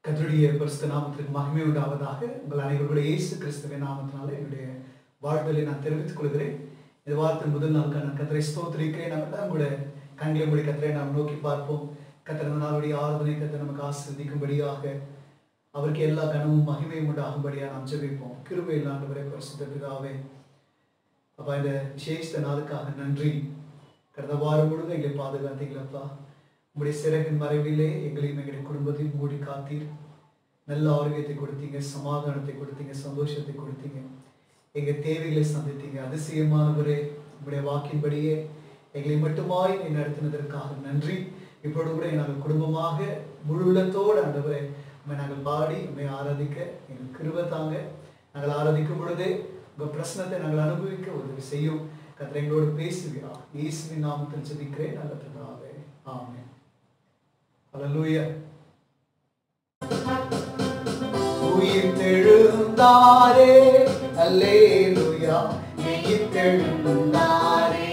கர்த்தருடைய பரிசுத்த நாமத்திற்கு மகிமை உண்டாவதாக உங்கள் அனைவருடைய இயேசு கிறிஸ்துவின் நாமத்தினால என்னுடைய வாழ்விலை நான் தெரிவித்துக் கொள்கிறேன் இந்த வாரத்தின் முதல் நாளுக்கான நான் கத்தரை ஸ்தோத்திரிக்கிறேன் நம்ம தான் கூட கண்களை மூடி கத்தரை நாம் நோக்கி பார்ப்போம் கத்தர் இந்த நாளுடைய ஆராதனை கத்தர் நமக்கு ஆசிர்வதிக்கும்படியாக அவருக்கு எல்லா கனமும் மகிமையும் உண்டாகும்படியாக நாம் ஜெபிப்போம் கிருபை இல்லாண்டவரை பரிசுத்த பிதாவே அப்பா இந்த விசேஷ நாளுக்காக நன்றி கடந்த வாரம் முழுவதும் எங்களை பாதுகாத்தீங்களப்பா உங்களுடைய சிறகின் மறைவிலே எங்களையும் எங்களுடைய குடும்பத்தையும் மூடி காத்தீர் நல்ல ஆரோக்கியத்தை கொடுத்தீங்க சமாதானத்தை கொடுத்தீங்க சந்தோஷத்தை கொடுத்தீங்க எங்க தேவைகளை சந்தித்தீங்க அதிசயமானவரே உங்களுடைய வாக்கின்படியே எங்களை மட்டுமாய் நீ நடத்தினதற்காக நன்றி இப்பொழுது கூட நாங்கள் குடும்பமாக முழு உள்ளத்தோடு ஆண்டவரே உண்மை நாங்கள் பாடி உண்மை ஆராதிக்க எங்கள் கிருபை தாங்க நாங்கள் ஆராதிக்கும் பொழுதே உங்கள் பிரச்சனத்தை நாங்கள் அனுபவிக்க உதவி செய்யும் கத்திர எங்களோடு பேசுகிறார் இயேசுவின் நாமத்தில் ஜெபிக்கிறேன் நல்ல பிதாவே ஆமென் அல்லேலூயா உயிர்த்தெழுந்தாரே அல்லேலூயா உயிர்த்தெழுந்தாரே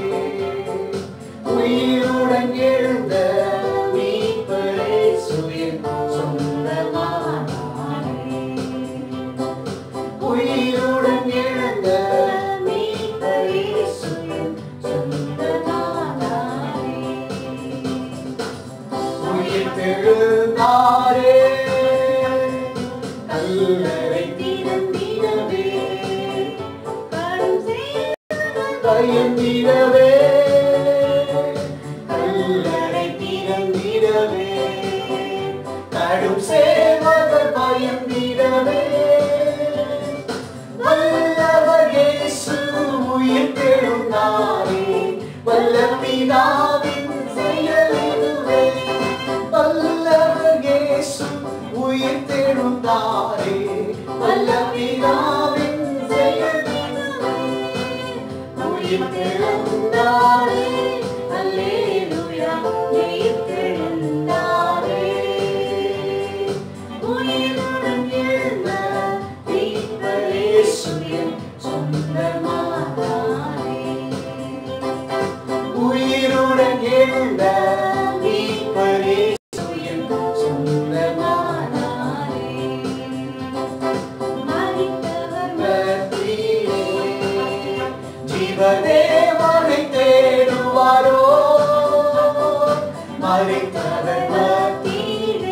உயிருடன் எழுந்த மீட்பரே சுயம் சொந்தமானாரே உயிருடன் எழுந்த மீட்பரே சுயம் சொந்தமானாரே உயிர்த்தெழுந்தாரே கல்லறை திறந்திடவே பயந்திடவே கல்லறை திறந்திடவே கடும் சேவகர் பயந்திடவே வல்லவர் இயேசு உயிர்த்தெழுந்தாரே வல்ல பிதாவின் செயலிதுவே வல்லவர் இயேசு உயிர்த்தெழுந்தாரே வல்ல பிதாவின் செயலிதுவே உயிர்த்தெழுந்தாரே அல்லேலூயா உயிர்த்தெழுந்தாரே உயிருடன் எழுந்த மீட்பரே சுயம் சொந்தமானாரே உயிருடன் எழுந்த மீட்பரே சுயம் சொந்தமானாரே மத்தியிலே ஜீவதேவனை தேடுவாரோ மறைத்தவர் மத்தியிலே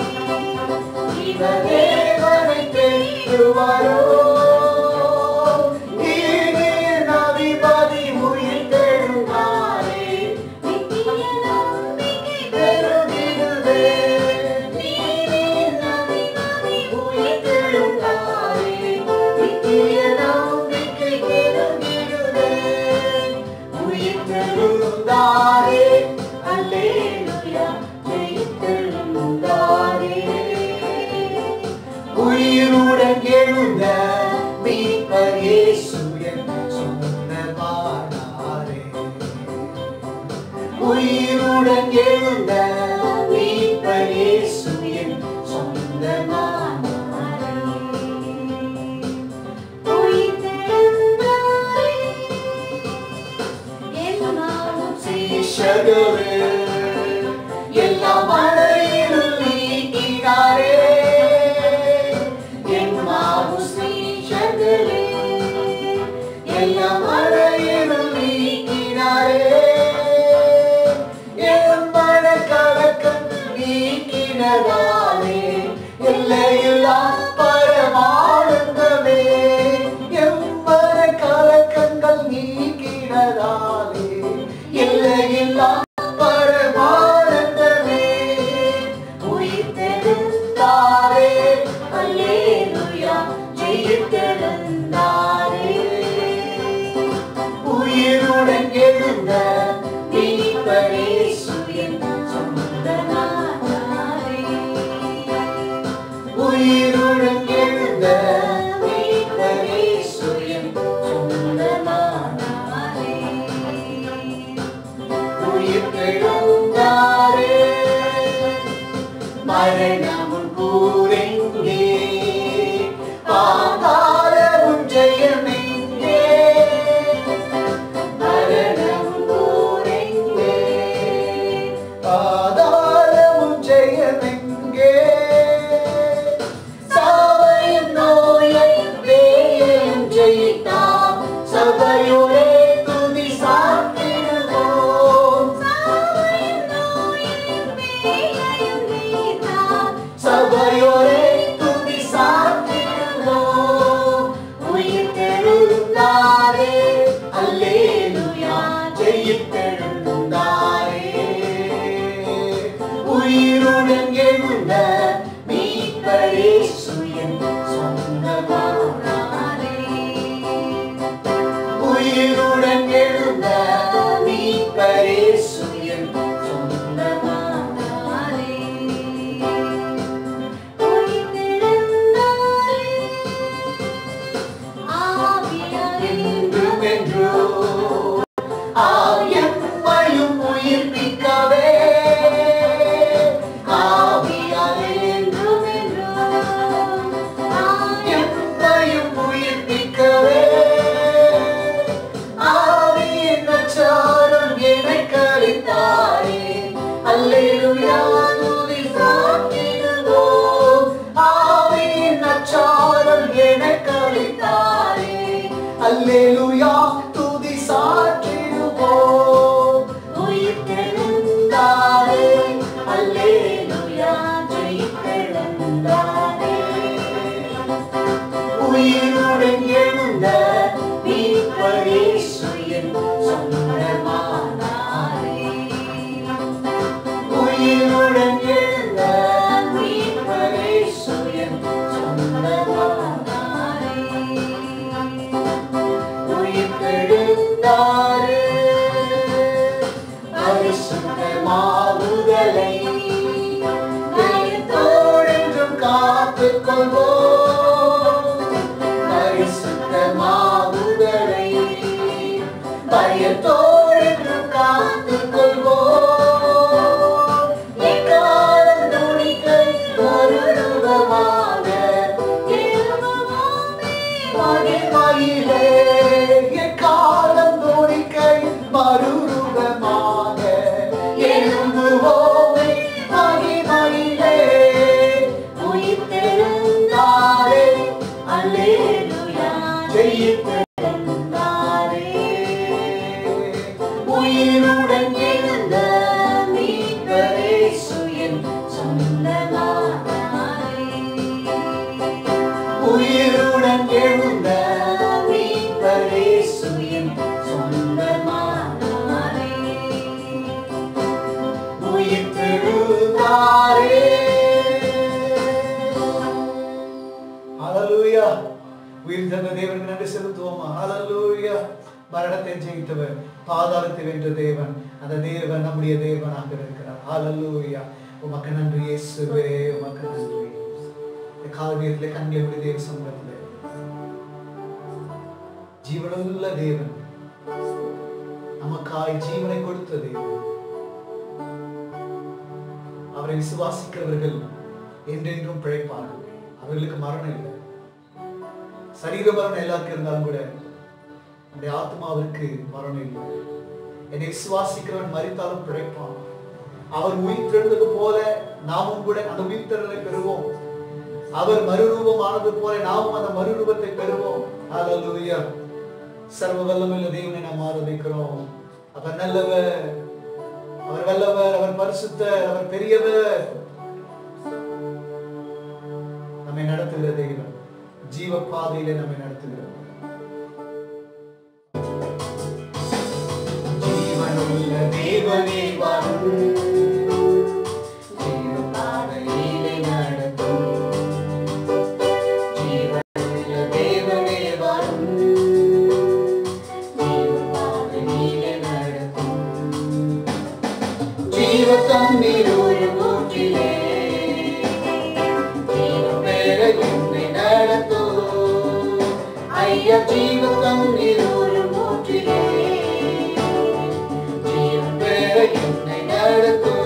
ஜீவதேவனை தேடுவாரோ நீனே நவிபதி உயிர்த்தெழுந்தாரே பெருகிடுதே நீனே நவிபதி உயிர்த்தெழுந்தாரே நித்திய நம்பிக்கை பெருகிடுதே உயிர்த்தெழுந்தாரே அல்லேலூயா உயிர்த்தெழுந்தாரே உயிருடன் எழுந்த மீட்பர் இயேசுவின் சொந்தமானாரே உயிருடன் எழுந்த மீட்பர் இயேசுவின் சொந்தமானாரே சீஷர்களே எல்லாம் மழையில் நீக்கினாரே என் மாவு சீஷர்களே எல்லாம் மழையில் நீக்கினாரே என் மன கலக்கம் நீக்கினதாலே எல்லையில்லா பரமானந்தமே என் மன கலக்கங்கள் நீக்கினதாலே எல்லையில்லா பரமானந்தமே உயிர்த்தெழுந்தாரே அல்லேலூயா ஜெயித்தெழுந்தாரே உயிருடன் எழுந்த மீட்பரே சுயம் சொந்தமானாரே உயிருடன் எழுந்த மீட்பரே சுயம் சொந்தமானாரே உயிர்த்தெழுந்தாரே மரணமும் கூரெங்கே பாதாளமும் ஜெயமெங்கே மரணமும் கூரெங்கே பாதாளமும் ஜெயமெங்கே உயிர்த்தெழுந்தாரே உயிருடன் எழுந்த மீட்பரேசு என் சொந்தமானாரே உயிருடன் எழுந்த மீட்பரேசு என் சொந்தமானாரே என்றும் என்றோ ஆயம்மையும் உயிர்ப்பிக்கவே ஆவியாரே என்றும் என்றோ எம்மையும் உயிர்ப்பிக்கவே ஆவியின் அச்சாரம் எனக்கு அளித்தாரே அல்லேலூயா துதி சாற்றிடுவோம் ஆவியின் அச்சாரம் எனக்கு அளித்தாரே அல்லேலூயா துதி சாற்றிடுவோம் உயிர்த்தெழுந்தாரே அல்லேலூயா ஜெயித்தெழுந்தாரே உயிருடன் எழுந்த மீட்பரேசு என் சொந்தமானாரே உயிருடன் எழுந்த மீட்பரேசு என் சொந்தமானாரே உயிர்த்தெழுந்தாரே பரிசுத்தமாகுதலை தோழென்றும் காத்துக் கொள்வோம் பரிசுத்தமாகுதலை பயத்தோழென்றும் காத்துக் கொள்வோம் எக்காலம் நுனிகள் மறுரூபமாக மகிமையிலே எக்காலம் நுனிகள் மறுரூபமாக எழும்புவோமே மகிமையிலே உயிர்த்தெழுந்தாரே அல்லேலூயா ஜெயித்தெழுந்தாரே உயிருடன் எழுந்த மீட்பரேசு என் சொந்தமானாரே உயிருடன் எழுந்த மீட்பரேசு என் சொந்தமானாரே உயிர்த்தெழுந்தாரே ஹalleluya உயிர் தந்த தேவனுக்கு நன்றி செலுத்துவோமா ஹalleluya மரணத்தை ஜெயித்தவர் பாதாளத்தை வென்ற தேவன் அந்த தேவன் நம்முடைய தேவனாக இருக்கிறார் ஹalleluya உமக்கு நன்றி இயேசுவே உமக்கு நன்றி இந்த காலவீரத்திலே கண்களை மூடி தேவ சமூகத்திலே ஜீவனுள்ள தேவன் நமக்காய் ஜீவனை கொடுத்த தேவன் அவரை விசுவாசிக்கிறவர்கள் என்றென்றும் பிழைப்பார்கள் அவர்களுக்கு மரணம் இல்லை சரீர மரணம் எல்லாருக்கும் இருந்தாலும் கூட நம்முடைய ஆத்மாவிற்கு மரணம் இல்லை என்னை விசுவாசிக்கிறவன் மறித்தாலும் பிழைப்பான் அவர் உயிர்த்தெழுந்தது போல நாமும் கூட அந்த உயிர்த்தெழுதலை பெறுவோம் அவர் மறுரூபமானது போல நாமும் அந்த மறுரூபத்தை பெறுவோம் ஹalleluya சர்வ வல்லமையுள்ள தேவனை நாம் ஆராதிக்கிறோம் அவர் நல்லவர் அவர் வல்லவர் அவர் பரிசுத்தர் அவர் பெரியவர் நம்மை நடத்துகிற தெய்வம் ஜீவ பாதையிலே நம்மை நடத்துகிறார் ஜீவனுள்ள தேவனே வரும் ஜீவ பாதையிலே நடத்தும் ஜீவனுள்ள தேவனே வரும் ஜீவ பாதையிலே நடத்தும் ஜீவ தண்ணீர் ஒரு ஊற்றிலே ஜீவ பெற என்னை நடத்தும் ஐயா ஜீவ தண்ணீர் ஒரு ஊற்றிலே ஜீவ பெற என்னை நடத்தும்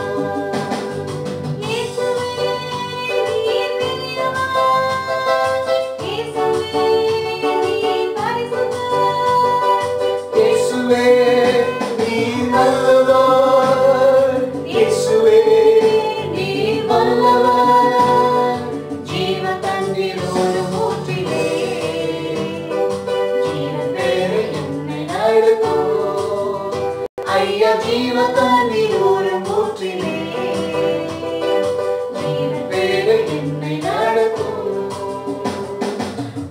இயேசுவே நீர் நல்லவர் இயேசுவே நீர் வல்லவர் ஜீவ தண்ணீர் ஒரு ஊற்றிலே ஜீவ பெற என்னை நடத்தும் ஐயா ஜீவ தண்ணீர் ஒரு ஊற்றிலே ஜீவ பெற என்னை நடத்தும்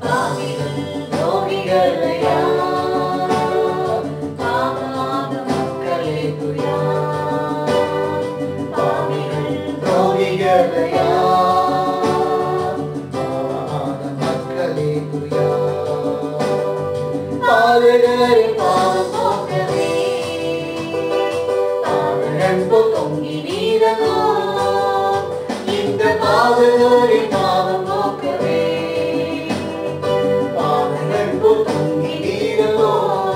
பாவிகள் ரோகிகளையா பாவமாக துயா பாவிகள் துரோகிகளையா பாவாத மக்களே துயா பாதகரின் பாவம் போக்கவே பாவழன்பு தொங்கி நீரகோ இந்த பாவகரின் பாவம் போக்கவே பாவழன்பு தொங்கி நீரகோ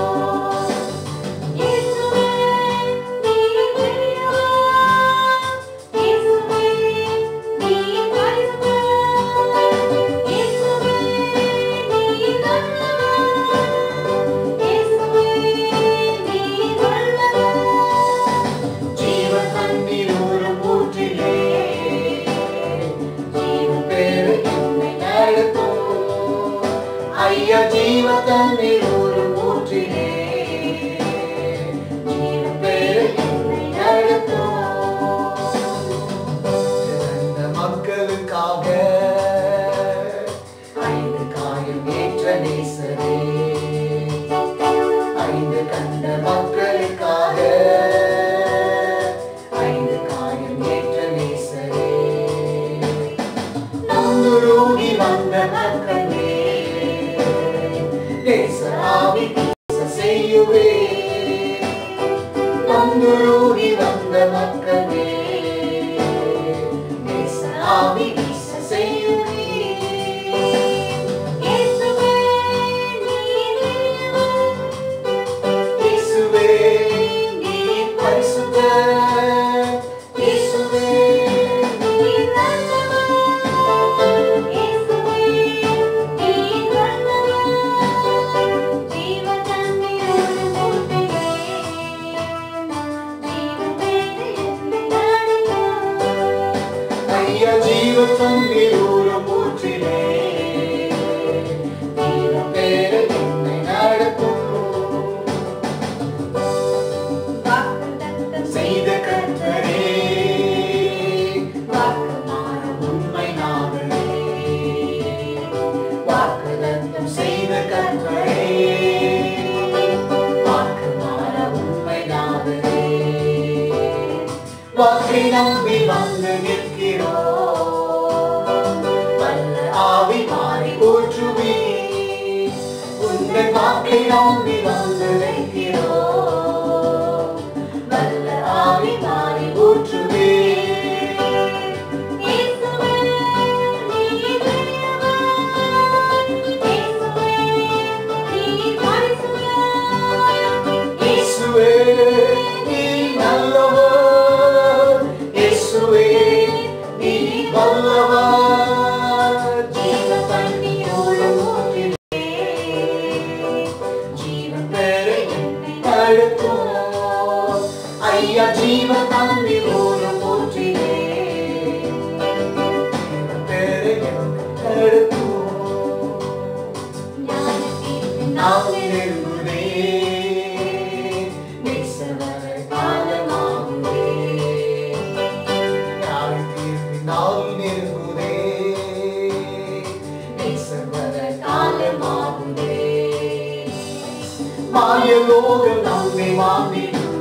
இயேசுவே நீர் பெரியவர் இயேசுவே நீர் பரிசுத்தர் இயேசுவே நீர் நல்லவர் இயேசுவே நீர் வல்லவர் ஜீவ தண்ணீர் ஒரு ஊற்றிலே ஜீவ பேரு என்னை நடத்தும் ஐயா ஜீவ தண்ணீர் ஒரு ஊற்றிலே ஜீவ பேரு என்னை நடத்தும் பிறந்த மக்களுக்காக ஐந்து காயம் ஏற்ற நேசரே ஐந்து கண்ட மக்களுக்காக ஐந்து காயம் ஏற்ற நேசரே நம்புரோகி வந்த மக்களே நேச ஆவி வீச செய்யுவே நம்புரோகி வந்த மக்களே நேச ஆவி வீச செய்யுவே இயேசுவே நீர் பெரியவர் இயேசுவே நீர் பரிசுத்தர் இயேசுவே நீர் நல்லவர் இயேசுவே நீர் வல்லவர் ஜீவ தண்ணீர் ஊற்றிலே ஜீவ பேரு என்னை நடத்தும் ஐயா ஜீவ தண்ணீர் ஊரம் ஊற்றிலே ஜீவ பேரு என்னை நடத்தும் வாக்குத்தத்தம் செய்த கர்த்தரே வாக்கு மாற உண்மை நாவலே வாக்குதத்தம் செய்த கர்த்தரே வாக்கு மாற உண்மை நாவலே வாக்கை நம்பி வந்து நிற்கிறோம் வல்ல ஆவி மாறி ஊற்றுவே உங்கள் வாக்கை நம்பி வந்து நிற்கிறோம் வல்ல ஆவி மாறி ஊற்றுவே இயேசுவே நீர் பெரியவர் இயேசுவே நீர் பரிசுத்தர் இயேசுவே நீ நல்லவர் இயேசுவே நீ வல்லவர் ஜீவ தண்ணீர் ஊரும் ஊற்றிலே ஜீவன் பெற என்னை தடுக்கும் ஐயா ஜீவ தண்ணீர் ஊரும் ஊற்றிலே ஜீவன் பெற என்னை தடுக்கும் ஞானத்தீர்ப்பின் நாம் நாளில் நெருங்குதே நேசவர காலமாகுதே யாழ் தீர்ப்பினால் நெருங்குதே நேசவர காலமாகுதே மாயலோகம் நம்மை மாந்திடும்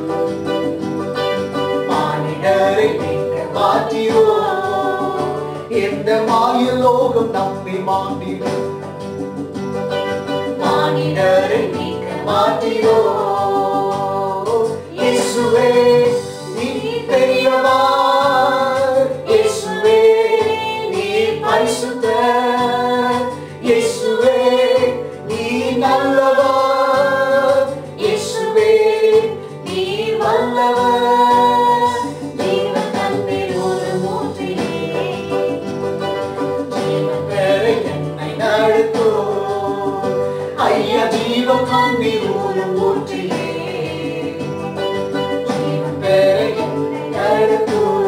மானிடரை நீக்க மாற்றிரோ எந்த மாயலோகம் நம்மை மாண்டிடும் மானிடரை நீக்க மாற்றியோ இயேசுவே நீ பெரியவா இயேசுவே நீ பரிசுத்தர் இயேசுவே நீ நல்லவா இயேசுவே நீ வல்லவர் ஜீவ தண்ணீர் ஒரு மூற்றிலே ஜீவன் பெற என்னை நடத்தும் ஐயா ஜீவன் கண்ணீர் ஊரும் ஊற்றிலே ஜீவன் பெற என்னை நடத்தும்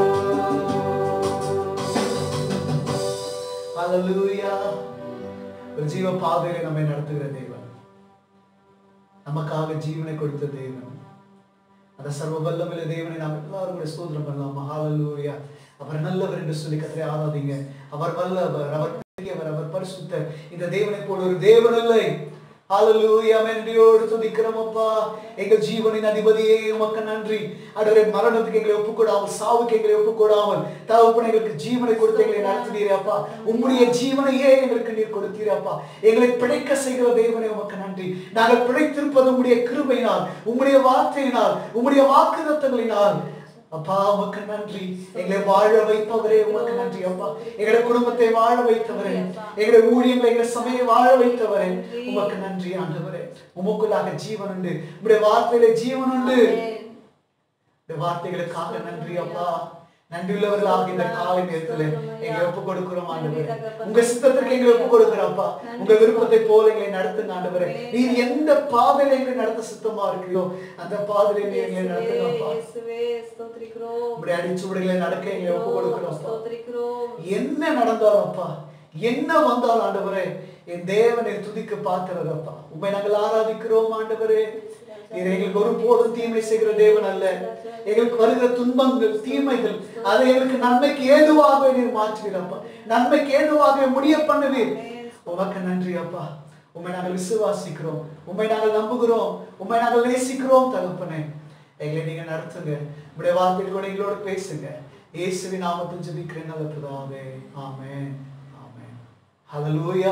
ஹalleluya ஒரு ஜீவ பாதையிலே நம்மை நடத்துகிற தேவன் நமக்காக ஜீவனை கொடுத்த தேவன் அந்த சர்வ வல்லமையுள்ள தேவனை நாம் எல்லாரும் கூட ஸ்தோத்திரம் பண்ணலாம் ஹalleluya அவர் நல்லவர் என்று சொல்லி கத்தரை ஆராதிங்க அவர் வல்லவர் அவர் பெரியவர் அவர் பரிசுத்தர் இந்த தேவனை போல ஒரு தேவன் இல்லை ஹalleluya நன்றியோடு துதிக்கிறோம் அப்பா எங்கள் ஜீவனின் அதிபதியே உமக்கு நன்றி அடரே மரணத்துக்கு எங்களை ஒப்புக்கொடாமல் சாவுக்கு எங்களை ஒப்புக்கொடாமல் தகப்பன எங்களுக்கு ஜீவனை கொடுத்து எங்களை நடத்தினீரே அப்பா உம்முடைய ஜீவனையே எங்களுக்கு நீர் கொடுத்தீரே அப்பா எங்களை பிழைக்க செய்கிற தேவனே உமக்கு நன்றி நாங்கள் பிழைத்திருப்பது உம்முடைய கிருபையினால் உம்முடைய வார்த்தையினால் உம்முடைய வாக்குதத்தங்களினால் அப்பா உமக்கு நன்றி எங்களை வாழ வைப்பவரே உமக்கு நன்றி அப்பா எங்களுடைய குடும்பத்தை வாழ வைத்தவரே எங்களுடைய ஊழியங்களை எங்களுடைய சபையை வாழ வைத்தவரே உமக்கு நன்றி ஆண்டவரே உமக்குள்ளாக ஜீவன் உண்டு உங்களுடைய வார்த்தையில ஜீவன் உண்டு இந்த வார்த்தைகளுக்காக நன்றி அப்பா நன்றியுள்ளவர்களாக இந்த காலை நேரத்துல எங்களை ஒப்பு கொடுக்கிறோம் ஆண்டவரே உங்க சித்தத்திற்கு எங்களை ஒப்பு கொடுக்கிறோம் அப்பா உங்க விருப்பத்தை போல எங்களை நடத்துங்க ஆண்டவரே நீர் எந்த பாதையில எங்களை நடத்த சித்தமா இருக்கிறோ அந்த பாதையில நீர் எங்களை நடத்துங்க அப்பா இயேசுவே ஸ்தோத்திரிக்கிறோம் உங்களுடைய அடிச்சுவடுகளை நடக்க எங்களை ஒப்பு கொடுக்கிறோம் அப்பா ஸ்தோத்திரிக்கிறோம் என்ன நடந்தாலும் அப்பா என்ன வந்தாலும் ஆண்டவரே என் தேவனை துதிக்க பார்க்கிறது அப்பா உண்மை நாங்கள் ஆராதிக்கிறோம் ஆண்டவரே நீர் எங்களுக்கு ஒரு போதும் தீமை செய்கிற தேவன் அல்ல எங்களுக்கு வருகிற துன்பங்கள் தீமைகள் அதை எங்களுக்கு நன்மைக்கு ஏதுவாக நீர் மாற்றுவீர் அப்பா நன்மைக்கு ஏதுவாக முடிய பண்ணுவீர் உமக்கு நன்றி அப்பா உண்மை நாங்கள் விசுவாசிக்கிறோம் உண்மை நாங்கள் நம்புகிறோம் உண்மை நாங்கள் நேசிக்கிறோம் தகப்பனே எங்களை நீங்க நடத்துங்க உங்களுடைய வார்த்தைகள் கூட எங்களோட பேசுங்க இயேசுவின் நாமத்தில் ஜெபிக்கிறேன் நல்ல பிதாவே ஆமென் ஆமென் ஹalleluya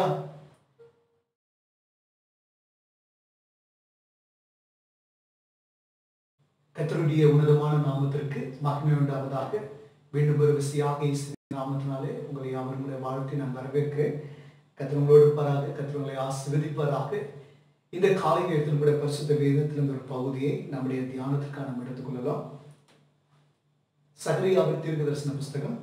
கர்த்தருடைய உன்னதமான நாமத்திற்கு மகிமை உண்டாவதாக மீண்டும் ஒரு விசையாக இயேசுவின் நாமத்தினாலே உங்களை யாவருடைய வாழ்க்கை நான் வரவேற்கிறேன் கர்த்தர் உங்களோடு இருப்பாராக கர்த்தர் உங்களை ஆசீர்வதிப்பாராக இந்த காலை நேரத்தில் கூட பரிசுத்த வேதத்தில் ஒரு பகுதியை நம்முடைய தியானத்திற்காக நம்ம எடுத்துக்கொள்ளலாம் சகரியாவின் தீர்க்க தரிசன புஸ்தகம்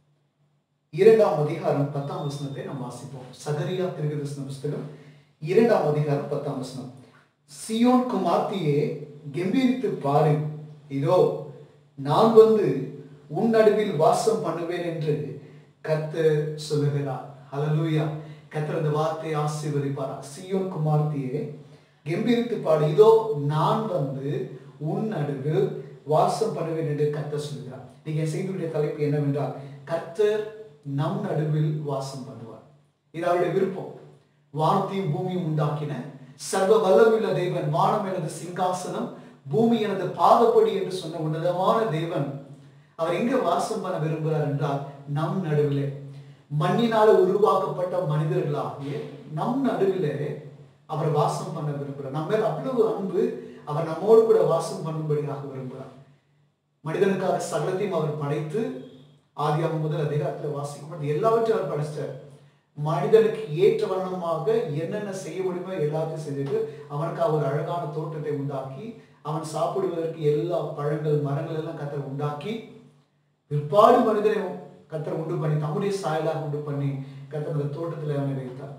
இரண்டாம் அதிகாரம் பத்தாம் வசனத்தை நாம் வாசிப்போம் சகரியா தீர்க்க தரிசன புஸ்தகம் இரண்டாம் அதிகாரம் பத்தாம் வசனம் சியோன் குமார்த்தியே கம்பீரித்து பாரு இதோ நான் வந்து உன் நடுவில் வாசம் பண்ணுவேன் என்று கர்த்தர் சொல்லுகிறார் ஹalleluya கர்த்தர் அந்த வார்த்தையை ஆசீர்வதிப்பாரா சியோன் குமார்த்தியே கம்பீரித்து பாடு இதோ நான் வந்து உன் நடுவில் வாசம் பண்ணுவேன் என்று கர்த்தர் சொல்லுகிறார் நீங்க செய்தியுடைய தலைப்பு என்னவென்றால் கர்த்தர் நம் நடுவில் வாசம் பண்ணுவார் இது அவருடைய விருப்பம் வானத்தையும் பூமியும் உண்டாக்கின சர்வ வல்லமுள்ள தேவன் வானம் எனது சிங்காசனம் பூமி எனது பாதப்படி என்று சொன்ன உன்னதமான தேவன் அவர் எங்க வாசம் பண்ண விரும்புகிறார் என்றால் நம் நடுவிலே மண்ணினால உருவாக்கப்பட்ட மனிதர்களாகிய நம் நடுவிலே அவர் வாசம் பண்ண விரும்புகிறார் நம்ம மேல் அவ்வளவு அன்பு அவர் நம்மோடு கூட வாசம் பண்ணும்படியாக விரும்புகிறார் மனிதனுக்காக சகலத்தையும் அவர் படைத்து ஆதியாகம் முதல் அதிகாரத்தில் வாசிக்கும் பொழுது எல்லாவற்றையும் அவர் படைச்சார் மனிதனுக்கு ஏற்ற வண்ணமாக என்னென்ன செய்ய முடியுமோ எல்லாத்தையும் செய்துட்டு அவனுக்கு ஒரு அழகான தோட்டத்தை உண்டாக்கி அவன் சாப்பிடுவதற்கு எல்லா பழங்கள் மரங்கள் எல்லாம் கத்தர் உண்டாக்கி பிற்பாடு மனிதனை கத்தர் உண்டு பண்ணி தம்முடைய சாயலாக உண்டு பண்ணி கத்தர் அந்த தோட்டத்தில் அவனை வைத்தார்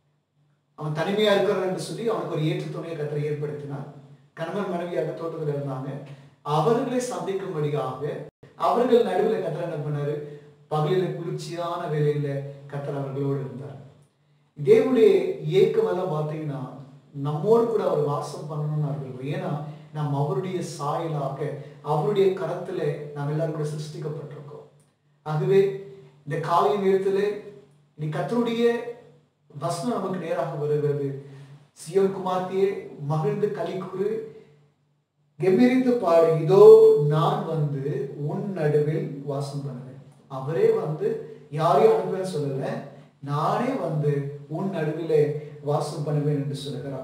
அவன் தனிமையா இருக்கிறான் என்று சொல்லி அவனுக்கு ஒரு ஏற்று துணையை கத்தரை ஏற்படுத்தினார் கணவன் மனைவியாக தோட்டத்தில் இருந்தாங்க அவர்களை சந்திக்கும்படியாக அவர்கள் நடுவில் கத்தர் என்ன பண்ணாரு பகலில குளிர்ச்சியான வேலையில கத்தர் அவர்களோடு இருந்தார் தேவனுடைய இயக்கம் எல்லாம் பார்த்தீங்கன்னா நம்மோடு கூட அவர் வாசம் பண்ணணும்னு அவர்கள் ஏன்னா நாம் அவருடைய சாயலாக அவருடைய கரத்துல நாம் எல்லாரும் கூட சிருஷ்டிக்கப்பட்டிருக்கோம் ஆகவே இந்த காலை நேரத்துல நீ கத்தருடைய வசனம் நமக்கு நேராக வருகிறது சியோன் குமார்த்தியே மகிழ்ந்து களி கூறு கம்பீரித்து பாடு இதோ நான் வந்து உன் நடுவில் வாசம் பண்ணுவேன் அவரே வந்து யாரையும் அனுப்புவேன் சொல்லல நானே வந்து உன் நடுவிலே வாசம் பண்ணுவேன் என்று சொல்லுகிறார்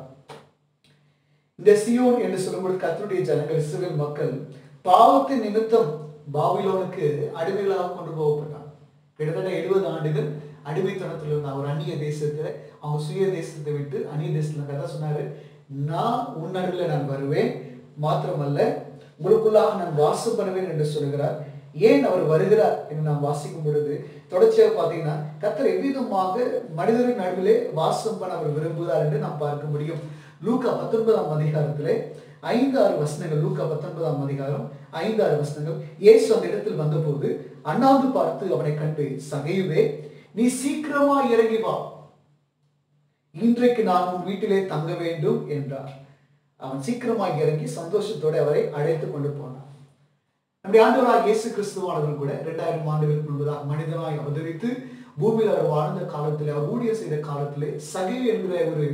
இந்த சியோன் என்று சொல்லும்போது கத்தருடைய ஜனங்கள் இஸ்ரவேல் மக்கள் பாவத்தின் நிமித்தம் பாபிலோனுக்கு அடிமைகளாக கொண்டு போகப்பட்டான் கிட்டத்தட்ட எழுபது ஆண்டுகள் அடிமைத்தனத்தில் இருந்த ஒரு அந்நிய தேசத்துல அவங்க சுய தேசத்தை விட்டு அந்நிய தேசத்துல கதை சொன்னாரு நான் உன் நடுவில் நான் வருவேன் மாத்திரமல்ல உங்களுக்குள்ளாக நான் வாசம் பண்ணுவேன் என்று சொல்லுகிறார் ஏன் அவர் வருகிறார் என்று நாம் வாசிக்கும் பொழுது தொடர்ச்சியாக பார்த்தீங்கன்னா கத்தர் எவ்விதமாக மனிதரின் நடுவிலே வாசம் பண்ண அவர் விரும்புகிறார் என்று நாம் பார்க்க முடியும் லூக்கா பத்தொன்பதாம் அதிகாரத்திலே ஐந்து ஆறு வசனங்கள் லூக்கா பத்தொன்பதாம் அதிகாரம் ஐந்து ஆறு வசனங்கள் இயேசு அந்த இடத்தில் வந்தபோது அண்ணாந்து பார்த்து அவனை கண்டு சகையுவே நீ சீக்கிரமா இறங்கி வா இன்றைக்கு நான் உன் வீட்டிலே தங்க வேண்டும் என்றார் அவன் சீக்கிரமாக இறங்கி சந்தோஷத்தோடு அவரை அழைத்து கொண்டு போனான் நம்முடைய ஆண்டவராக இயேசு கிறிஸ்துவானவர் கூட இரண்டாயிரம் ஆண்டுகளுக்கு முன்பதாக மனிதனாய் அவதரித்து பூமியில் அவர் வாழ்ந்த காலத்திலே அவர் ஊழியர் செய்த காலத்திலே சகை என்கிற ஒரு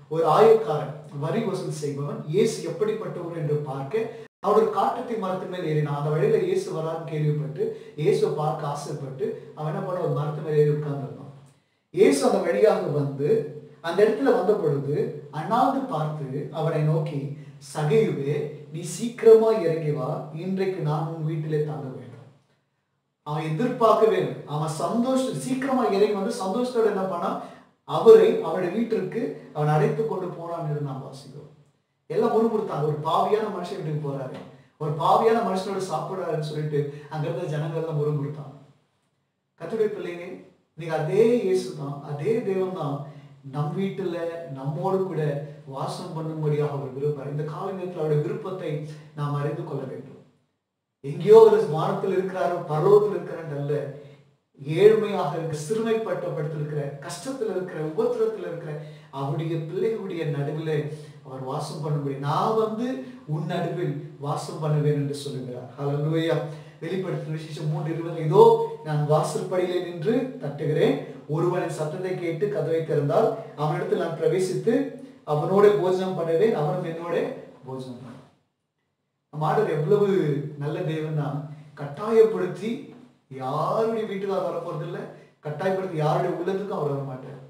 ஒரு ஆயக்காரன் வரி வசூல் செய்பவன் இயேசு எப்படிப்பட்டவர் என்று பார்க்க அவர் ஒரு காட்டத்தை மரத்து மேல் ஏறினான் அந்த வழியில இயேசு வரான்னு கேள்விப்பட்டு இயேசுவை பார்க்க ஆசைப்பட்டு அவன் என்ன பண்ண ஒரு மரத்து மேல் ஏறி உட்கார்ந்துருந்தான் இயேசு அந்த வழியாக வந்து அந்த இடத்துல வந்த பொழுது அண்ணாந்து பார்த்து அவனை நோக்கி சகையுவே நீ சீக்கிரமா இறங்கி வா இன்றைக்கு நான் உன் வீட்டிலே தங்க வேண்டும் அவன் எதிர்பார்க்கவே இல்லை அவன் சந்தோஷ சீக்கிரமா இறங்கி வந்து சந்தோஷத்தோட என்ன பண்ணான் அவரை அவருடைய வீட்டிற்கு அவன் அழைத்து கொண்டு போனான்னு நான் வாசிக்கிறோம் எல்லாம் முறுமுறுத்தாங்க ஒரு பாவியான மனுஷன் வீட்டுக்கு போறாரு ஒரு பாவியான மனுஷனோட சாப்பிடுறாருன்னு சொல்லிட்டு அங்க இருந்த ஜனங்கள் எல்லாம் முறுமுறுத்தாங்க கத்துடைய பிள்ளைங்க நீங்க அதே இயேசு தான் அதே தேவன் தான் நம் வீட்டுல நம்மோடு கூட வாசம் பண்ணும்படியாக அவர் விரும்புகிறார் இந்த கால நேரத்தில் அவருடைய விருப்பத்தை நாம் அறிந்து கொள்ள வேண்டும் எங்கேயோ ஒரு வானத்தில் இருக்கிறாரோ பரலோகத்தில் இருக்கிறார் அல்ல ஏழ்மையாக இருக்க சிறுமைப்பட்டப்பட்டிருக்கிற கஷ்டத்துல இருக்கிற உபத்திரத்துல இருக்கிற அவருடைய பிள்ளைகளுடைய நடுவில் அவர் வாசம் பண்ணும்படி நான் வந்து உன் நடுவில் வாசம் பண்ணுவேன் என்று சொல்லுகிறார் ஹalleluya வெளிப்படுத்தின விசேஷம் மூன்று இருபது இதோ நான் வாசற்படியிலே நின்று தட்டுகிறேன் ஒருவனின் சத்தத்தை கேட்டு கதவை திறந்தால் அவனிடத்தில் நான் பிரவேசித்து அவனோட போஜனம் பண்ணுவேன் அவனும் என்னோட போஜனம் பண்ணுவான் நம்ம ஆண்டவர் எவ்வளவு நல்ல தேவன்னா கட்டாயப்படுத்தி யாருடைய வீட்டுக்கு அவர் வரப்போறது இல்லை கட்டாயப்படுத்தி யாருடைய உள்ளத்துக்கும் அவர் வர மாட்டார்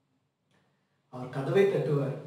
அவர் கதவை தட்டுவார்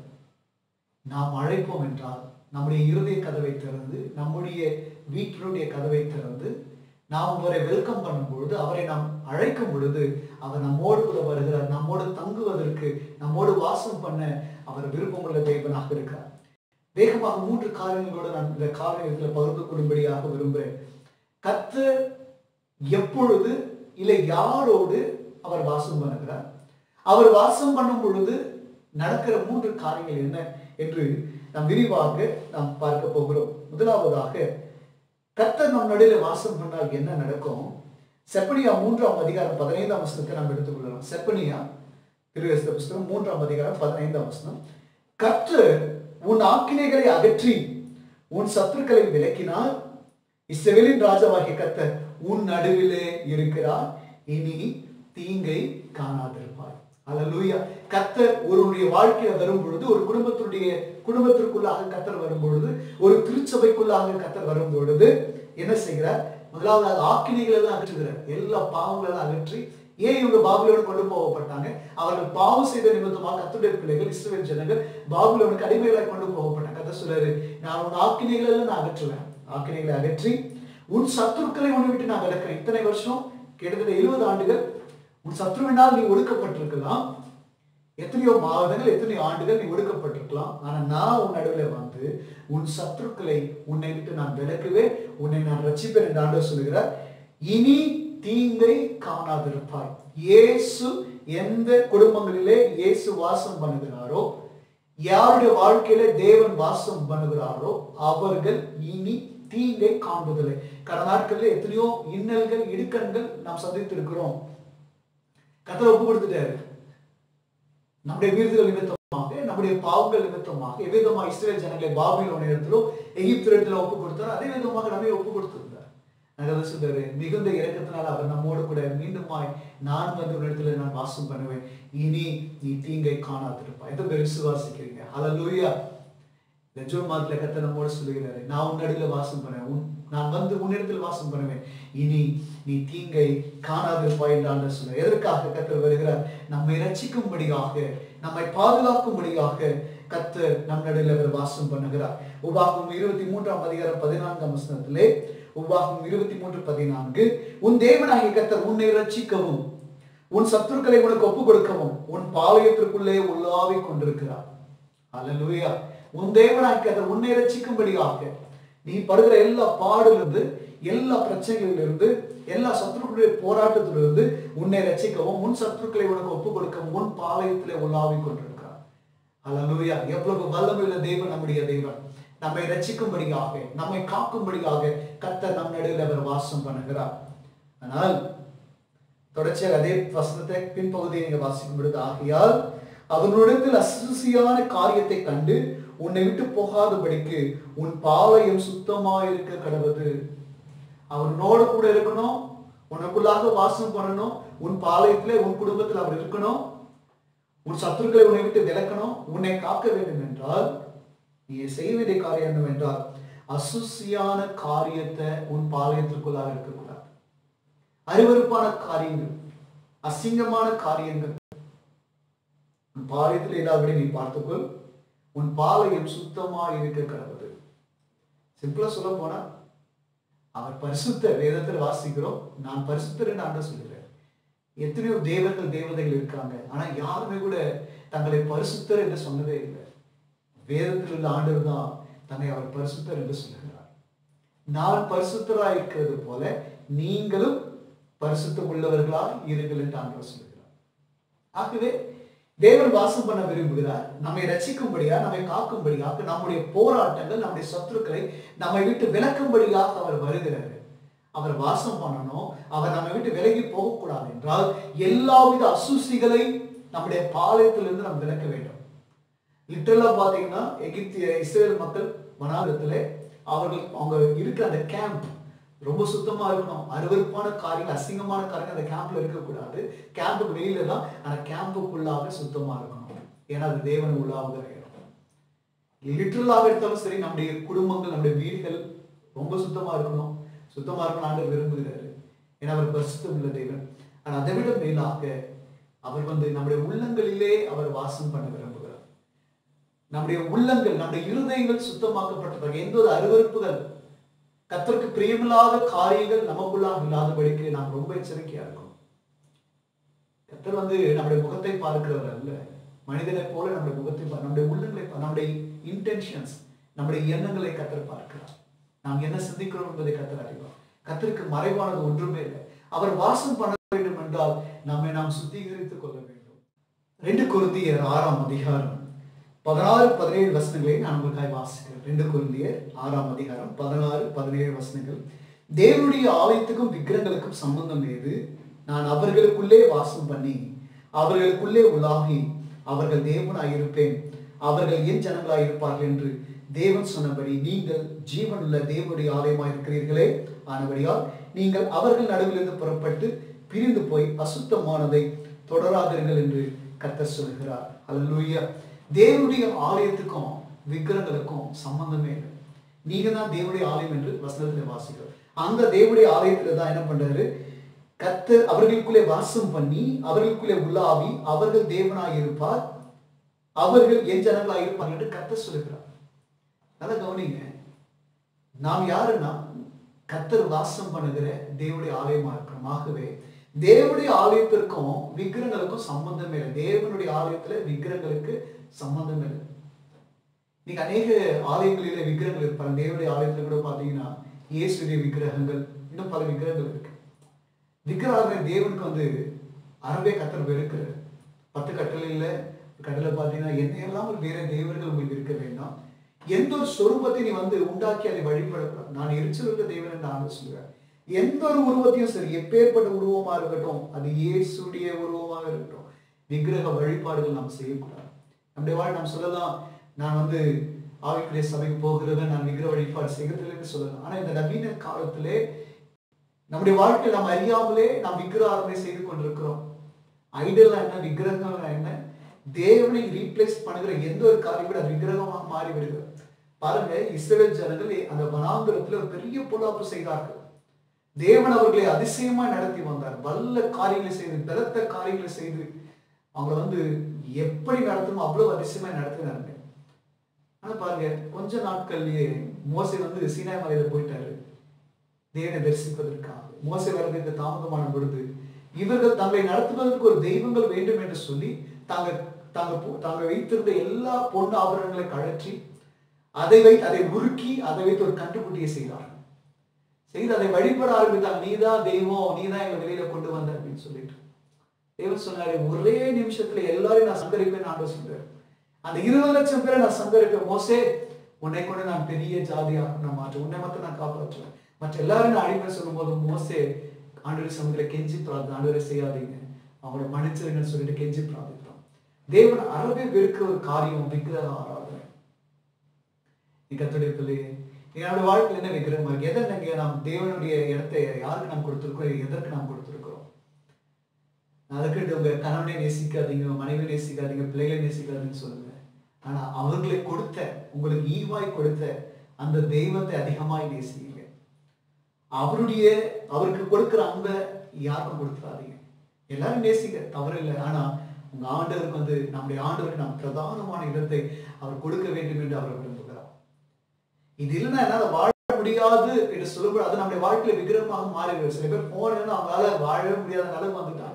நாம் அழைப்போம் என்றால் நம்முடைய இருதய கதவை திறந்து நம்முடைய வீட்டினுடைய கதவை திறந்து நாம் அவரை வெல்கம் பண்ணும் பொழுது அவரை நாம் அழைக்கும் பொழுது அவர் நம்மோடு கூட வருகிறார் நம்மோடு தங்குவதற்கு நம்மோடு வாசம் பண்ண அவர் விருப்பமுள்ள தேவனாக இருக்கிறார் வேகமாக மூன்று காரியங்களோடு நான் இந்த காரியத்தில் பகிர்ந்து கொள்ளும்படியாக விரும்புகிறேன் கர்த்தர் எப்பொழுது இல்லை யாரோடு அவர் வாசம் பண்ணுகிறார் அவர் வாசம் பண்ணும் பொழுது நடக்கிற மூன்று காரியங்கள் என்ன என்று நாம் விரிவாக நாம் பார்க்க போகிறோம் முதலாவதாக கர்த்தர் நம் நடுவில் வாசம் பண்ணால் என்ன நடக்கும் செப்பனியா மூன்றாம் அதிகாரம் பதினைந்தாம் வசனத்தை நாம் எடுத்துக்கொள்ளலாம் செப்பனியா திருவேச புஸ்தகம் மூன்றாம் அதிகாரம் பதினைந்தாம் வசனம் கர்த்தர் உன் ஆக்கினைகளை அகற்றி உன் சத்துருக்களை விலக்கினால் இஸ்ரவேலின் ராஜாவாகிய கர்த்தர் உன் நடுவிலே இருக்கிறார் இனி தீங்கை காணாதிருப்பார் அல்லேலூயா கர்த்தர் ஒருவருடைய வாழ்க்கையில வரும் பொழுது ஒரு குடும்பத்தினுடைய குடும்பத்திற்குள்ளாக கர்த்தர் வரும் பொழுது ஒரு திருச்சபைக்குள்ளாக கர்த்தர் வரும் பொழுது என்ன செய்கிறார் முதலாவது ஆக்கினைகள் எல்லாம் அகற்றுகிறார் எல்லா பாவங்களெல்லாம் அகற்றி ஏன் இவங்க பாபிலோடு கொண்டு போகப்பட்டாங்க அவர்கள் பாவம் செய்த நிமித்தமாக கத்துடைய பிள்ளைகள் இஸ்ரவேல் ஜனங்கள் பாபிலோனுக்கு அடிமைகளாய் கொண்டு போகப்பட்டாங்க கதை சொல்றாரு நான் உன் ஆக்கினைகள் எல்லாம் நான் அகற்றுவேன் ஆக்கினைகளை அகற்றி உன் சத்துருக்களை உன்னை விட்டு நான் விளக்குறேன் இத்தனை வருஷம் கிட்டத்தட்ட எழுபது ஆண்டுகள் உன் சத்ருவினால் நீ ஒடுக்கப்பட்டிருக்கலாம் எத்தனையோ மாதங்கள் எத்தனையோ ஆண்டுகள் நீ ஒடுக்கப்பட்டிருக்கலாம் ஆனா நான் உன் நடுவில் வந்து உன் சத்துருக்களை உன்னை விட்டு நான் விலக்குவேன் உன்னை நான் ரட்சிப்பேன் என்று ஆண்டவர் சொல்லுகிறார் இனி தீங்கை காணாதிருப்பாய் இயேசு எந்த குடும்பங்களிலே இயேசு வாசம் பண்ணுகிறாரோ யாருடைய வாழ்க்கையில தேவன் வாசம் பண்ணுகிறாரோ அவர்கள் இனி தீங்கை காண்பதில்லை கடந்த நாட்களில் எத்தனையோ இன்னல்கள் இடுக்கண்கள் நாம் சந்தித்திருக்கிறோம் கத்தரை ஒப்பு கொடுத்துட்டாரு நம்முடைய வீரர்கள் நிமித்தமாக நம்முடைய பாவங்கள் நிமித்தமாக எவ்விதமா இஸ்ரேல் ஜனங்களை பாபிலோன இடத்திலோ எகிப்து இடத்துல ஒப்பு கொடுத்தாரோ அதே விதமாக நம்மை ஒப்பு கொடுத்திருந்தார் நகர சொல்றாரு மிகுந்த இறக்கத்தினால் அவர் நம்மோடு கூட மீண்டுமாய் நான் வந்து ஒரு இடத்துல நான் வாசம் பண்ணுவேன் இனி நீ தீங்கை காணாதிருப்பா எதை பேர் விசுவாசிக்கிறீங்க ஹalleluya இந்த ஜூன் மாதத்துல கத்த நம்மோடு சொல்லுகிறாரு நான் உன் நடுவில் வாசம் பண்ணுவேன் உன் நான் வந்து உன்னிடத்தில் வாசம் பண்ணுவேன் இனி நீ தீங்கை காணாதிருப்பாய் என்று ஆண்டவர் சொல்றார் எதற்காக கத்தர் வருகிறார் நம்மை ரட்சிக்கும்படியாக நம்மை பாதுகாக்கும்படியாக கத்தர் நம் நடுவில் அவர் வாசம் பண்ணுகிறார் உபாகம் இருபத்தி மூன்றாம் அதிகாரம் பதினான்காம் வசனத்திலே உபாகம் இருபத்தி மூன்று பதினான்கு உன் தேவனாகிய கத்தர் உன்னை ரட்சிக்கவும் உன் சத்துருக்களை உனக்கு ஒப்பு கொடுக்கவும் உன் பாளையத்திற்குள்ளே உள்ளாவிக் கொண்டிருக்கிறார் அல்லேலூயா உன் தேவனாகிய கர்த்தர் உன்னை ரட்சிக்கும்படியாக நீ படுகிற எல்லா பாடிலிருந்து எல்லா பிரச்சனைகளிலிருந்து எல்லா சத்துருக்களுடைய போராட்டத்திலிருந்து உன்னை ரட்சிக்கவும் உன் சத்துருக்களை உனக்கு ஒப்பு கொடுக்கவும் உன் பாளையத்திலே உள்ளாவிக் கொண்டிருக்கிறார் அல்லேலூயா எவ்வளவு வல்லமையுள்ள தேவன் நம்முடைய தேவன் நம்மை ரட்சிக்கும்படியாக நம்மை காக்கும்படியாக கர்த்தர் நம் நடுவில் அவர் வாசம் பண்ணுகிறார் ஆனால் தொடர்ச்சியாக அதே வசனத்தை பின்பகுதியை நீங்க வாசிக்கும் பொழுது ஆகையால் அவனுடத்தில் அசுசியான காரியத்தை கண்டு உன்னை விட்டு போகாதபடிக்கு உன் பாளையம் சுத்தமாயிருக்க கடவுது அவனோட கூட இருக்கணும் உனக்குள்ளாக வாசம் பண்ணணும் உன் பாளையத்திலே உன் குடும்பத்தில் அவர் இருக்கணும் உன் சத்துருக்களை உன்னை விட்டு விலக்கணும் உன்னை காக்க வேண்டும் என்றால் நீ செய்ய வேண்டிய காரியம் என்னவென்றால் அசுசியான காரியத்தை உன் பாளையத்திற்குள்ளாக இருக்கக்கூடாது அருவருப்பான காரியங்கள் அசிங்கமான காரியங்கள் உன் பாளையத்தில் இல்லாதபடி நீ பார்த்துக்கொள் உன் பாளையம் சுத்தமா இருக்க கடவுது சிம்பிளா சொல்ல போனா அவர் பரிசுத்த வேதத்தில் வாசிக்கிறோம் நான் பரிசுத்தர் என்று ஆண்டு சொல்கிறேன் எத்தனையோ தேவர்கள் தேவதைகள் இருக்காங்க ஆனா யாருமே கூட தங்களை பரிசுத்தர் என்று சொன்னதே இல்லை வேதத்தில் உள்ள ஆண்டவர் தான் தன்னை அவர் பரிசுத்தர் என்று சொல்லுகிறார் நான் பரிசுத்தராய் இருக்கிறது போல நீங்களும் பரிசுத்தம் உள்ளவர்களாய் இருங்கள் என்று ஆண்டவர் சொல்லுகிறார் ஆகவே தேவன் வாசம் பண்ண விரும்புகிறார் நம்மை ரசிக்கும்படியா நம்மை காக்கும்படியாக நம்முடைய போராட்டங்கள் நம்முடைய சத்துருக்களை நம்மை விட்டு விலக்கும்படியாக அவர் வருகிறார் அவர் வாசம் பண்ணணும் அவர் நம்மை விட்டு விலகி போகக்கூடாது என்றால் எல்லாவித அசூசிகளை நம்முடைய பாளையத்திலிருந்து நாம் விலக்க வேண்டும் லிட்டரலா பாத்தீங்கன்னா எகிப்திய இஸ்ரேல் மக்கள் வனாகத்திலே அவர்கள் அவங்க இருக்கிற அந்த கேம்ப் ரொம்ப சுத்தமா இருக்கணும் அருவருப்பான காரியங்கள் அசிங்கமான காரியங்கள் அந்த கேம்ப்ல இருக்கக்கூடாது கேம்புக்கு வெளியில தான் அந்த கேம்புக்குள்ளாக சுத்தமா இருக்கணும் ஏன்னா அது தேவன் உள்ளாக இடம் லிட்டரலாக எடுத்தாலும் சரி நம்முடைய குடும்பங்கள் நம்முடைய வீடுகள் ரொம்ப சுத்தமா இருக்கணும் சுத்தமா இருக்கணும் ஆண்டு விரும்புகிறாரு ஏன்னா அவர் பரிசுத்தம் உள்ள தேவன் ஆனா அதை விட மேலாக அவர் வந்து நம்முடைய உள்ளங்களிலே அவர் வாசம் பண்ண விரும்புகிறார் நம்முடைய உள்ளங்கள் நம்முடைய இருதயங்கள் சுத்தமாக்கப்பட்டதாக எந்த ஒரு அருவருப்புகள் கத்தருக்கு பிரியமில்லாத காரியங்கள் நமக்குள்ளாக இல்லாதபடிக்கு நாம் ரொம்ப எச்சரிக்கையா இருக்கணும் கத்தர் வந்து நம்முடைய முகத்தை பார்க்கிறவர் அல்ல மனிதனை போல நம்முடைய முகத்தை பா- நம்முடைய உள்ளங்களை பா- நம்முடைய இன்டென்ஷன்ஸ் நம்முடைய எண்ணங்களை கத்தர் பார்க்கிறார் நாம் என்ன சிந்திக்கிறோம் என்பதை கத்தர் அறிவார் கத்தருக்கு மறைவானது ஒன்றுமே இல்லை அவர் வாசம் பண்ண வேண்டும் என்றால் நம்மை நாம் சுத்திகரித்துக் கொள்ள வேண்டும் ரெண்டு குருந்தியர் ஆறாம் அதிகாரம் பதினாறு பதினேழு வசனங்களை நான் உங்களுக்காக வாசிக்கிறேன் ரெண்டு குருந்தியர் ஆறாம் அதிகாரம் பதினாறு பதினேழு வசனங்கள் தேவனுடைய ஆலயத்துக்கும் விக்கிரங்களுக்கும் சம்பந்தம் ஏது நான் அவர்களுக்குள்ளே வாசம் பண்ணி அவர்களுக்குள்ளே உலாகி அவர்கள் தேவனாய் இருப்பேன் அவர்கள் என் ஜனங்களாய் இருப்பார்கள் என்று தேவன் சொன்னபடி நீங்கள் ஜீவனுள்ள தேவனுடைய ஆலயமாய் இருக்கிறீர்களே ஆனபடியால் நீங்கள் அவர்கள் நடுவிலிருந்து புறப்பட்டு பிரிந்து போய் அசுத்தமானதை தொடராதீர்கள் என்று கர்த்தர் சொல்கிறார் அல்லேலூயா தேவனுடைய ஆலயத்துக்கும் விக்கிரங்களுக்கும் சம்பந்தமே இல்லை நீங்க தான் தேவனுடைய ஆலயம் என்று வசனத்தில் வாசிக்கிறோம் அந்த தேவனுடைய ஆலயத்துல தான் என்ன பண்றாரு கர்த்தர் அவர்களுக்குள்ளே வாசம் பண்ணி அவர்களுக்குள்ளே உலாவி அவர்கள் தேவனாய் இருப்பார் அவர்கள் என் ஜனங்களாய் இருப்பார் என்று கர்த்தர் சொல்லுகிறார் நல்லா கவனிங்க நாம் யாருன்னா கர்த்தர் வாசம் பண்ணுகிற தேவனுடைய ஆலயமா இருக்கிறோம் ஆகவே தேவனுடைய ஆலயத்திற்கும் விக்கிரங்களுக்கும் சம்பந்தமே இல்லை தேவனுடைய ஆலயத்துல விக்கிரங்களுக்கு சம்பந்தம் இல்லை நீங்க அநேக ஆலயங்களில விக்கிரகங்கள் இருப்பாங்க தேவனுடைய ஆலயத்துல கூட பாத்தீங்கன்னா இயேசுடைய விக்கிரகங்கள் இன்னும் பல விக்கிரகங்கள் இருக்கு விக்கிரக தேவனுக்கு வந்து அறவே கத்தர் வெறுக்கிறார் பத்து கட்டளையில கடலை பார்த்தீங்கன்னா என்ன இல்லாமல் வேற தேவர்கள் உங்களுக்கு இருக்க வேண்டாம் எந்த ஒரு சொரூபத்தை நீ வந்து உண்டாக்கி அதை வழிபடக்கூடாது நான் எரிச்சல் உள்ள தேவன் என்று ஆண்டு சொல்லுவேன் எந்த ஒரு உருவத்தையும் சரி எப்பேற்பட்ட உருவமா இருக்கட்டும் அது இயேசுடைய உருவமாக இருக்கட்டும் விக்கிரக வழிபாடுகள் நாம் செய்யக்கூடாது நம்முடைய வாழ் நாம் சொல்லலாம் நான் வந்து ஆவிக்குரிய சபைக்கு போகிறவன் நான் விக்கிரக வழிபாடு செய்கிறதில்லைன்னு சொல்லலாம் ஆனா இந்த நவீன காலத்திலே நம்முடைய வாழ்க்கை நாம் அறியாமலே நாம் விக்கிரக ஆராதனை செய்து கொண்டிருக்கிறோம் ஐடல் என்ன விக்கிரகங்கள் என்ன தேவனை ரீப்ளேஸ் பண்ணுகிற எந்த ஒரு காரியம் கூட அது விக்கிரகமாக மாறி விடுகிறது பாருங்க இஸ்ரவேல் ஜனங்கள் அந்த வனாந்திரத்துல ஒரு பெரிய பொல்லாப்பு செய்தார்கள் தேவன் அவர்களை அதிசயமா நடத்தி வந்தார் வல்ல காரியங்களை செய்து பலத்த காரியங்களை செய்து அவங்கள வந்து எப்படி நடத்தணும் அவ்வளவு அதிசயமா நடத்தினாருங்க ஆனா பாருங்க கொஞ்ச நாட்கள்லயே மோசை வந்து சீனாய் மலையில போயிட்டாரு தேவனை தரிசிப்பதற்காக மோசை வர்றதுக்கு தாமதமான பொழுது இவர்கள் தங்களை நடத்துவதற்கு ஒரு தெய்வங்கள் வேண்டும் என்று சொல்லி தாங்க தாங்க போ- தாங்க வைத்திருந்த எல்லா பொண்ணு ஆபரணங்களை கழற்றி அதை வைத்து அதை உருக்கி அதை வைத்து ஒரு கண்டுக்குட்டியை செய்தார்கள் செய்து அதை வழிபட ஆரம்பித்தாங்க நீதான் தெய்வம் நீதான் எங்களை வெளியில கொண்டு வந்த அப்படின்னு சொல்லிட்டு தேவன் சொன்னாரு ஒரே நிமிஷத்துல எல்லாரையும் நான் சங்கரிப்பேன் ஆண்டு சொல்றாரு அந்த இருபது லட்சம் பேரை நான் சங்கரிப்பேன் மோசே உன்னை கொண்டு நான் பெரிய ஜாதியாக நான் மாற்றேன் உன்னை மட்டும் நான் காப்பாற்றுவேன் மற்ற எல்லாரும் நான் அடிமை சொல்லும்போது மோசே ஆண்டவர் சமூகத்துல கெஞ்சி பிரார்த்தனை ஆண்டவரை செய்யாதீங்க அவங்கள மன்னிச்சிருங்கன்னு சொல்லிட்டு கெஞ்சி பிரார்த்தித்தோம் தேவன் அறவே வெறுக்கிற ஒரு காரியம் விக்கிரக ஆராதனை நீ கத்துடைய பிள்ளையே என்னோட வாழ்க்கையில் என்ன விக்கிரகமா இருக்கு எதை நாங்க நாம் தேவனுடைய இடத்தை யாருக்கு நாம் கொடுத்திருக்கோம் எதற்கு நாம் கொடுத்திருக்கிறோம் நான் அதுக்கிட்ட உங்க கணவனை நேசிக்காதீங்க உங்க மனைவி நேசிக்காதீங்க பிள்ளைகளை நேசிக்காதீங்கன்னு சொல்லுங்க ஆனா அவர்களை கொடுத்த உங்களுக்கு ஈவாய் கொடுத்த அந்த தெய்வத்தை அதிகமாய் நேசிங்க அவருடைய அவருக்கு கொடுக்கிற அன்பை யாருக்கும் கொடுத்துறாதீங்க எல்லாரும் நேசிக்க தவறு இல்லை ஆனா உங்க ஆண்டவருக்கு வந்து நம்முடைய ஆண்டவருக்கு நாம் பிரதானமான இடத்தை அவர் கொடுக்க வேண்டும் என்று அவர் விரும்புகிறார் இது இல்லைன்னா என்னால வாழ முடியாது என்று சொல்லும்போது அது நம்முடைய வாழ்க்கையில விக்கிரமாக மாறிவிடும் சில பேர் போனேன்னு அவங்களால வாழவே முடியாத நிலைமை வந்துட்டாங்க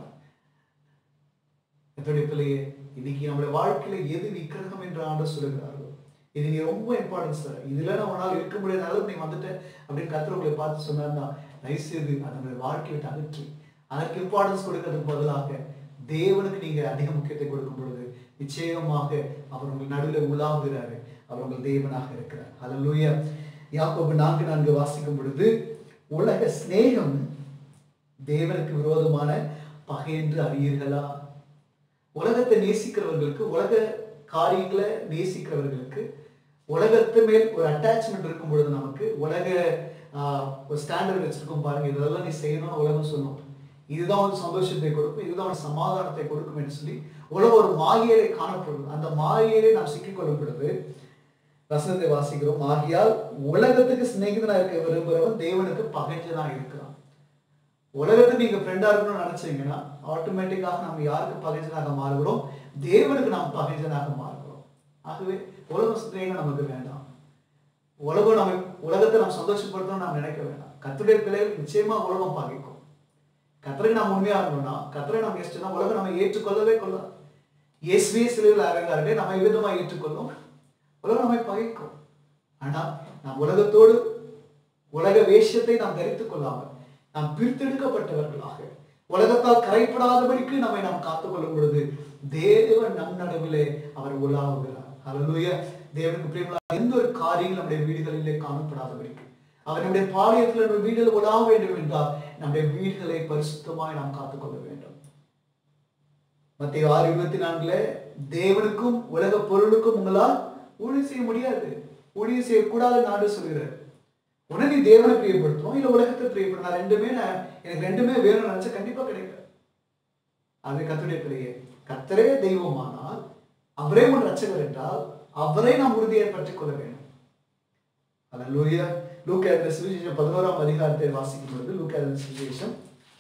என்னுடைய பிள்ளையே இன்னைக்கு நம்முடைய வாழ்க்கையில எது விக்கிரகம் என்று ஆண்டு சொல்லுகிறார்கள் இது நீ ரொம்ப இம்பார்ட்டன்ஸ் சார் இதுல நான் உன்னால் இருக்க முடியாத அளவுக்கு நீ வந்துட்ட அப்படின்னு கத்திர உங்களை பார்த்து சொன்னார்னா தயவு செய்து அது நம்முடைய வாழ்க்கையை விட்டு அகற்றி அதற்கு இம்பார்ட்டன்ஸ் கொடுக்கறதுக்கு பதிலாக தேவனுக்கு நீங்க அதிக முக்கியத்துவம் கொடுக்கும் பொழுது நிச்சயமாக அவர் உங்கள் நடுவில் உலாவுகிறாரு அவர் உங்கள் தேவனாக இருக்கிறார் அல்லேலூயா யாக்கோபு நான்கு நான்கு வாசிக்கும் பொழுது உலக சிநேகம் தேவனுக்கு விரோதமான பகை என்று அறியீர்களா உலகத்தை நேசிக்கிறவர்களுக்கு உலக காரியங்களை நேசிக்கிறவர்களுக்கு உலகத்து மேல் ஒரு அட்டாச்மெண்ட் இருக்கும் பொழுது நமக்கு உலக ஆஹ், ஒரு ஸ்டாண்டர்ட் வச்சிருக்கோம் பாருங்க இதெல்லாம் நீ செய்யணும்னு உலகம் சொல்லும் இதுதான் ஒரு சந்தோஷத்தை கொடுக்கும் இதுதான் ஒரு சமாதானத்தை கொடுக்கும் என்று சொல்லி உலகம் ஒரு மாயையிலே காணப்படுது அந்த மாயையிலே நாம் சிக்கிக்கொள்ளும் பொழுது வசனத்தை வாசிக்கிறோம் ஆகியால் உலகத்துக்கு சிநேகிதனா இருக்க விரும்புகிறவன் தேவனுக்கு பகைஞ்சனா இருக்கிறான் உலகத்துக்கு நீங்க ஃப்ரெண்டா இருக்கணும்னு நினைச்சீங்கன்னா ஆட்டோமேட்டிக்காக நம்ம யாருக்கு பகைஞ்சனாக மாறுகிறோம் தேவனுக்கு நாம் பகைஞ்சனாக மாறுகிறோம் ஆகவே உலக சிந்தனைகள் நமக்கு வேண்டாம் உலகம் நம்ம உலகத்தை நாம் சந்தோஷப்படுத்தணும்னு நாம் நினைக்க வேண்டாம் கத்துடைய பிள்ளைகள் நிச்சயமா உலகம் பகைக்கும் கத்தரை நாம் உண்மையா இருக்கணும்னா கத்தரை நாம் இஷ்டம்னா உலகம் நம்ம ஏற்றுக்கொள்ளவே கொள்ளாது இயேசுவே சிலையில் அரங்காரே நம்ம விதமாக ஏற்றுக்கொள்ளும் உலகம் நம்மை பகைக்கும் ஆனால் நாம் உலகத்தோடு உலக வேஷத்தை நாம் தரித்துக் கொள்ளாமல் நாம் பிரித்தெடுக்கப்பட்டவர்களாக உலகத்தால் கரைப்படாதபடிக்கு நம்மை நாம் காத்துக்கொள்ளும் பொழுது தேவன் நம் நடுவிலே அவர் உலாவுகிறார் அல்லேலூயா தேவனுக்கு பிரியமான எந்த ஒரு காரியங்கள் நம்முடைய வீடுகளிலே காணப்படாதபடிக்கு அவர் நம்முடைய பாளையத்தில் நம்ம வீடுகள் உலாவ வேண்டும் என்றால் நம்முடைய வீடுகளை பரிசுத்தமாய் நாம் காத்துக்கொள்ள வேண்டும் மத்திய ஆறு இருபத்தி நான்குல தேவனுக்கும் உலக பொருளுக்கும் உங்களால் ஊழியம் செய்ய முடியாது ஊழியம் செய்யக்கூடாது நாடு சொல்கிறார் உடனே நீ தேவனை பிரியப்படுத்தும் இல்ல உலகத்தை பிரியப்படுத்தும் நான் ரெண்டுமே நான் எனக்கு ரெண்டுமே வேணும்னு நினைச்சா கண்டிப்பா கிடைக்காது அது கத்துடைய பிள்ளையே கத்தரே தெய்வமானால் அவரே உன் ரட்சகர் என்றால் அவரை நாம் உறுதியை பற்றிக் கொள்ள வேண்டும் அதன் லூயா லூக்கா சுவிசேஷம் பதினோராம் அதிகாரத்தை வாசிக்கும் பொழுது லூக்கா சுவிசேஷம்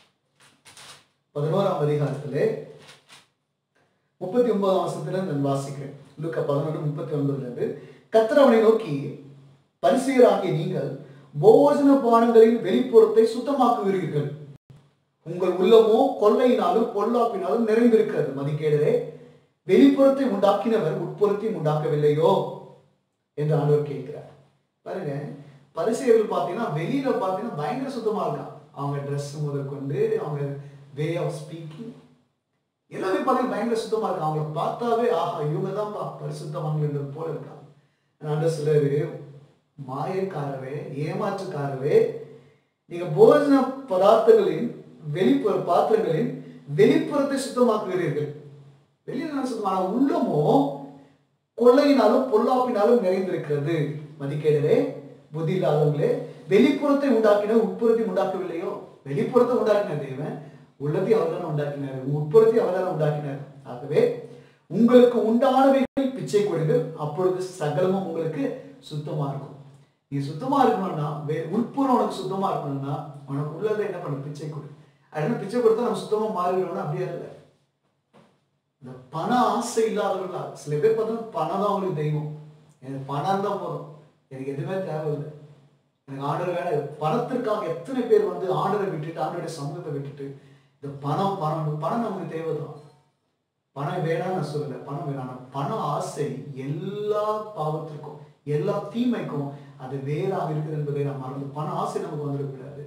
பதினோராம் அதிகாரத்திலே முப்பத்தி ஒன்பதாம் வருஷத்துல நான் வாசிக்கிறேன் லூக்கா பதினொன்று முப்பத்தி ஒன்பதுல இருந்து கத்தர் அவனை நோக்கி பரிசெயராகிய நீங்கள் போஜன பானங்களின் வெளிப்புறத்தை சுத்தமாக்குவீர்கள் உங்கள் உள்ளமோ கொள்ளையினாலும் பொல்லாப்பினாலும் நிறைந்திருக்கிறது மதிக்கேடரே வெளிப்புறத்தை உண்டாக்கினவர் உட்புறத்தை உண்டாக்கவில்லையோ என்று ஆண்டவர் கேட்கிறார் பாருங்க பரிசெயர்கள் பார்த்தீங்கன்னா வெளியில பார்த்தீங்கன்னா பயங்கர சுத்தமா இருக்கான் அவங்க ட்ரெஸ் முதல் கொண்டு அவங்க வே ஆஃப் ஸ்பீக்கிங் எல்லாமே பார்த்தீங்கன்னா பயங்கர சுத்தமா இருக்காங்க அவங்கள பார்த்தாவே ஆஹா இவங்க தான் பரிசுத்தவான்கள் போல இருக்காங்க ஆண்டவர் சொல்றாரு மாயக்காரவே ஏமாற்றுக்காரவே நீங்க போஜன பதார்த்தங்களின் வெளிப்புற பாத்திரங்களின் வெளிப்புறத்தை சுத்தமாக்குகிறீர்கள் வெளியில என்ன சுத்தம் ஆனா உள்ளமோ கொள்ளையினாலும் பொல்லாப்பினாலும் நிறைந்திருக்கிறது மதிக்கேடரே புத்தி இல்லாதவங்களே வெளிப்புறத்தை உண்டாக்கின உட்புறத்தை உண்டாக்கவில்லையோ வெளிப்புறத்தை உண்டாக்கின தேவன் உள்ளத்தை அவர்தான் உண்டாக்கினார் உட்புறத்தை அவர்தான் உண்டாக்கினார் ஆகவே உங்களுக்கு உண்டானவைகள் பிச்சை கொடுங்கள் அப்பொழுது சகலமும் உங்களுக்கு சுத்தமா இருக்கும் நீ சுத்தமா இருக்கணும்னா வே- உட்புறம் உனக்கு சுத்தமா இருக்கணும்னா உனக்கு உள்ளதை என்ன பண்ண பிச்சை கொடு அதனால பிச்சை கொடுத்தா நம்ம சுத்தமா மாறிடுவோம்னா அப்படியே இல்லை இந்த பண ஆசை இல்லாதவர்களா சில பேர் பார்த்தா பணம் தான் அவங்களுக்கு தெய்வம் எனக்கு பணம் தான் போதும் எனக்கு எதுவுமே தேவையில்லை எனக்கு ஆர்டர் வேணும் பணத்திற்காக எத்தனை பேர் வந்து ஆர்டரை விட்டுட்டு ஆண்டருடைய சமூகத்தை விட்டுட்டு இந்த பணம் பணம் பணம் நமக்கு தேவைதான் பணம் வேணாம்னு நான் சொல்லல பணம் வேணாம் ஆனா பண ஆசை எல்லா பாவத்திற்கும் எல்லா தீமைக்கும் அது வேறாக இருக்குது என்பதை நாம் மறந்து பண ஆசை நமக்கு வந்துடக்கூடாது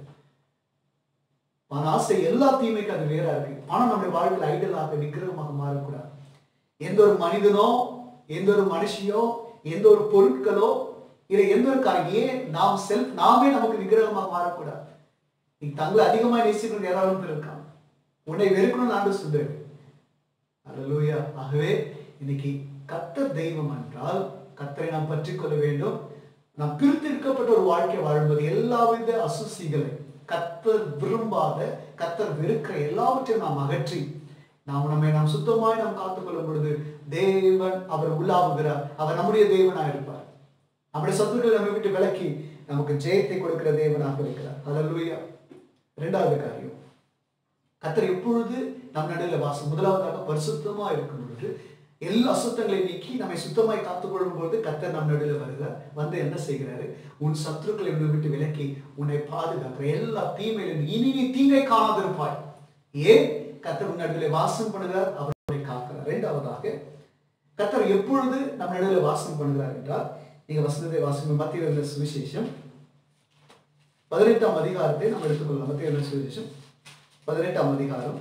பண ஆசை எல்லா தீமைக்கும் அது வேறா இருக்கு பணம் நம்முடைய வாழ்க்கையில் ஐடலாக விக்கிரகமாக மாறக்கூடாது எந்த ஒரு மனிதனோ எந்த ஒரு மனுஷியோ எந்த ஒரு பொருட்களோ இல்லை எந்த ஒரு காரியம் ஏன் நாம் செல்ஃப் நாமே நமக்கு விக்கிரகமாக மாறக்கூடாது நீ தங்களை அதிகமாக நேசிக்கணும் ஏராளம் பேர் இருக்காங்க உன்னை வெறுக்கணும்னு ஆண்டு சொல்றேன் அல்லேலூயா ஆகவே இன்னைக்கு கத்தர் தெய்வம் என்றால் கத்தரை நாம் பற்றிக் கொள்ள வேண்டும் நாம் பிரித்திருக்கப்பட்ட ஒரு வாழ்க்கை வாழும்போது எல்லாவித அசுசிகளை கத்தர் விரும்பாத கத்தர் வெறுக்கிற எல்லாவற்றையும் நாம் அகற்றி நாம் நம்மை நாம் சுத்தமாய் நாம் காத்துக்கொள்ளும் பொழுது தேவன் அவர் உள்ளாவுகிறார் அவர் நம்முடைய தேவனாக இருப்பார் நம்முடைய சத்துக்களை நம்ம விட்டு விலக்கி நமக்கு ஜெயத்தை கொடுக்கிற தேவனாக இருக்கிறார் ஹalleluya இரண்டாவது காரியம் கத்தர் எப்பொழுது நம் நடுவில் வாசம் முதலாவதாக பரிசுத்தமா இருக்கும் பொழுது எல்லா அசுத்தங்களையும் நீக்கி நம்மை சுத்தமாய் காத்துக்கொள்ளும் பொழுது கத்தர் நம் நடுவில் வருகிறார் வந்து என்ன செய்கிறாரு உன் சத்துருக்களை உன்னை விட்டு விலக்கி உன்னை பாதுகாக்கிற எல்லா தீமையிலும் இனி நீ தீங்கை காணாதிருப்பாய் ஏன் கத்தர் உன் நடுவில் வாசம் பண்ணுகிறார் அவர் உன்னை காக்கிறார் இரண்டாவதாக கத்தர் எப்பொழுது நம் நடுவில் வாசம் பண்ணுகிறார் என்றால் நீங்க வசனத்தை வாசிக்கும் மத்திய எழுதின சுவிசேஷம் பதினெட்டாம் அதிகாரத்தை நம்ம எடுத்துக்கொள்ளலாம் மத்திய எழுதின சுவிசேஷம் பதினெட்டாம் அதிகாரம்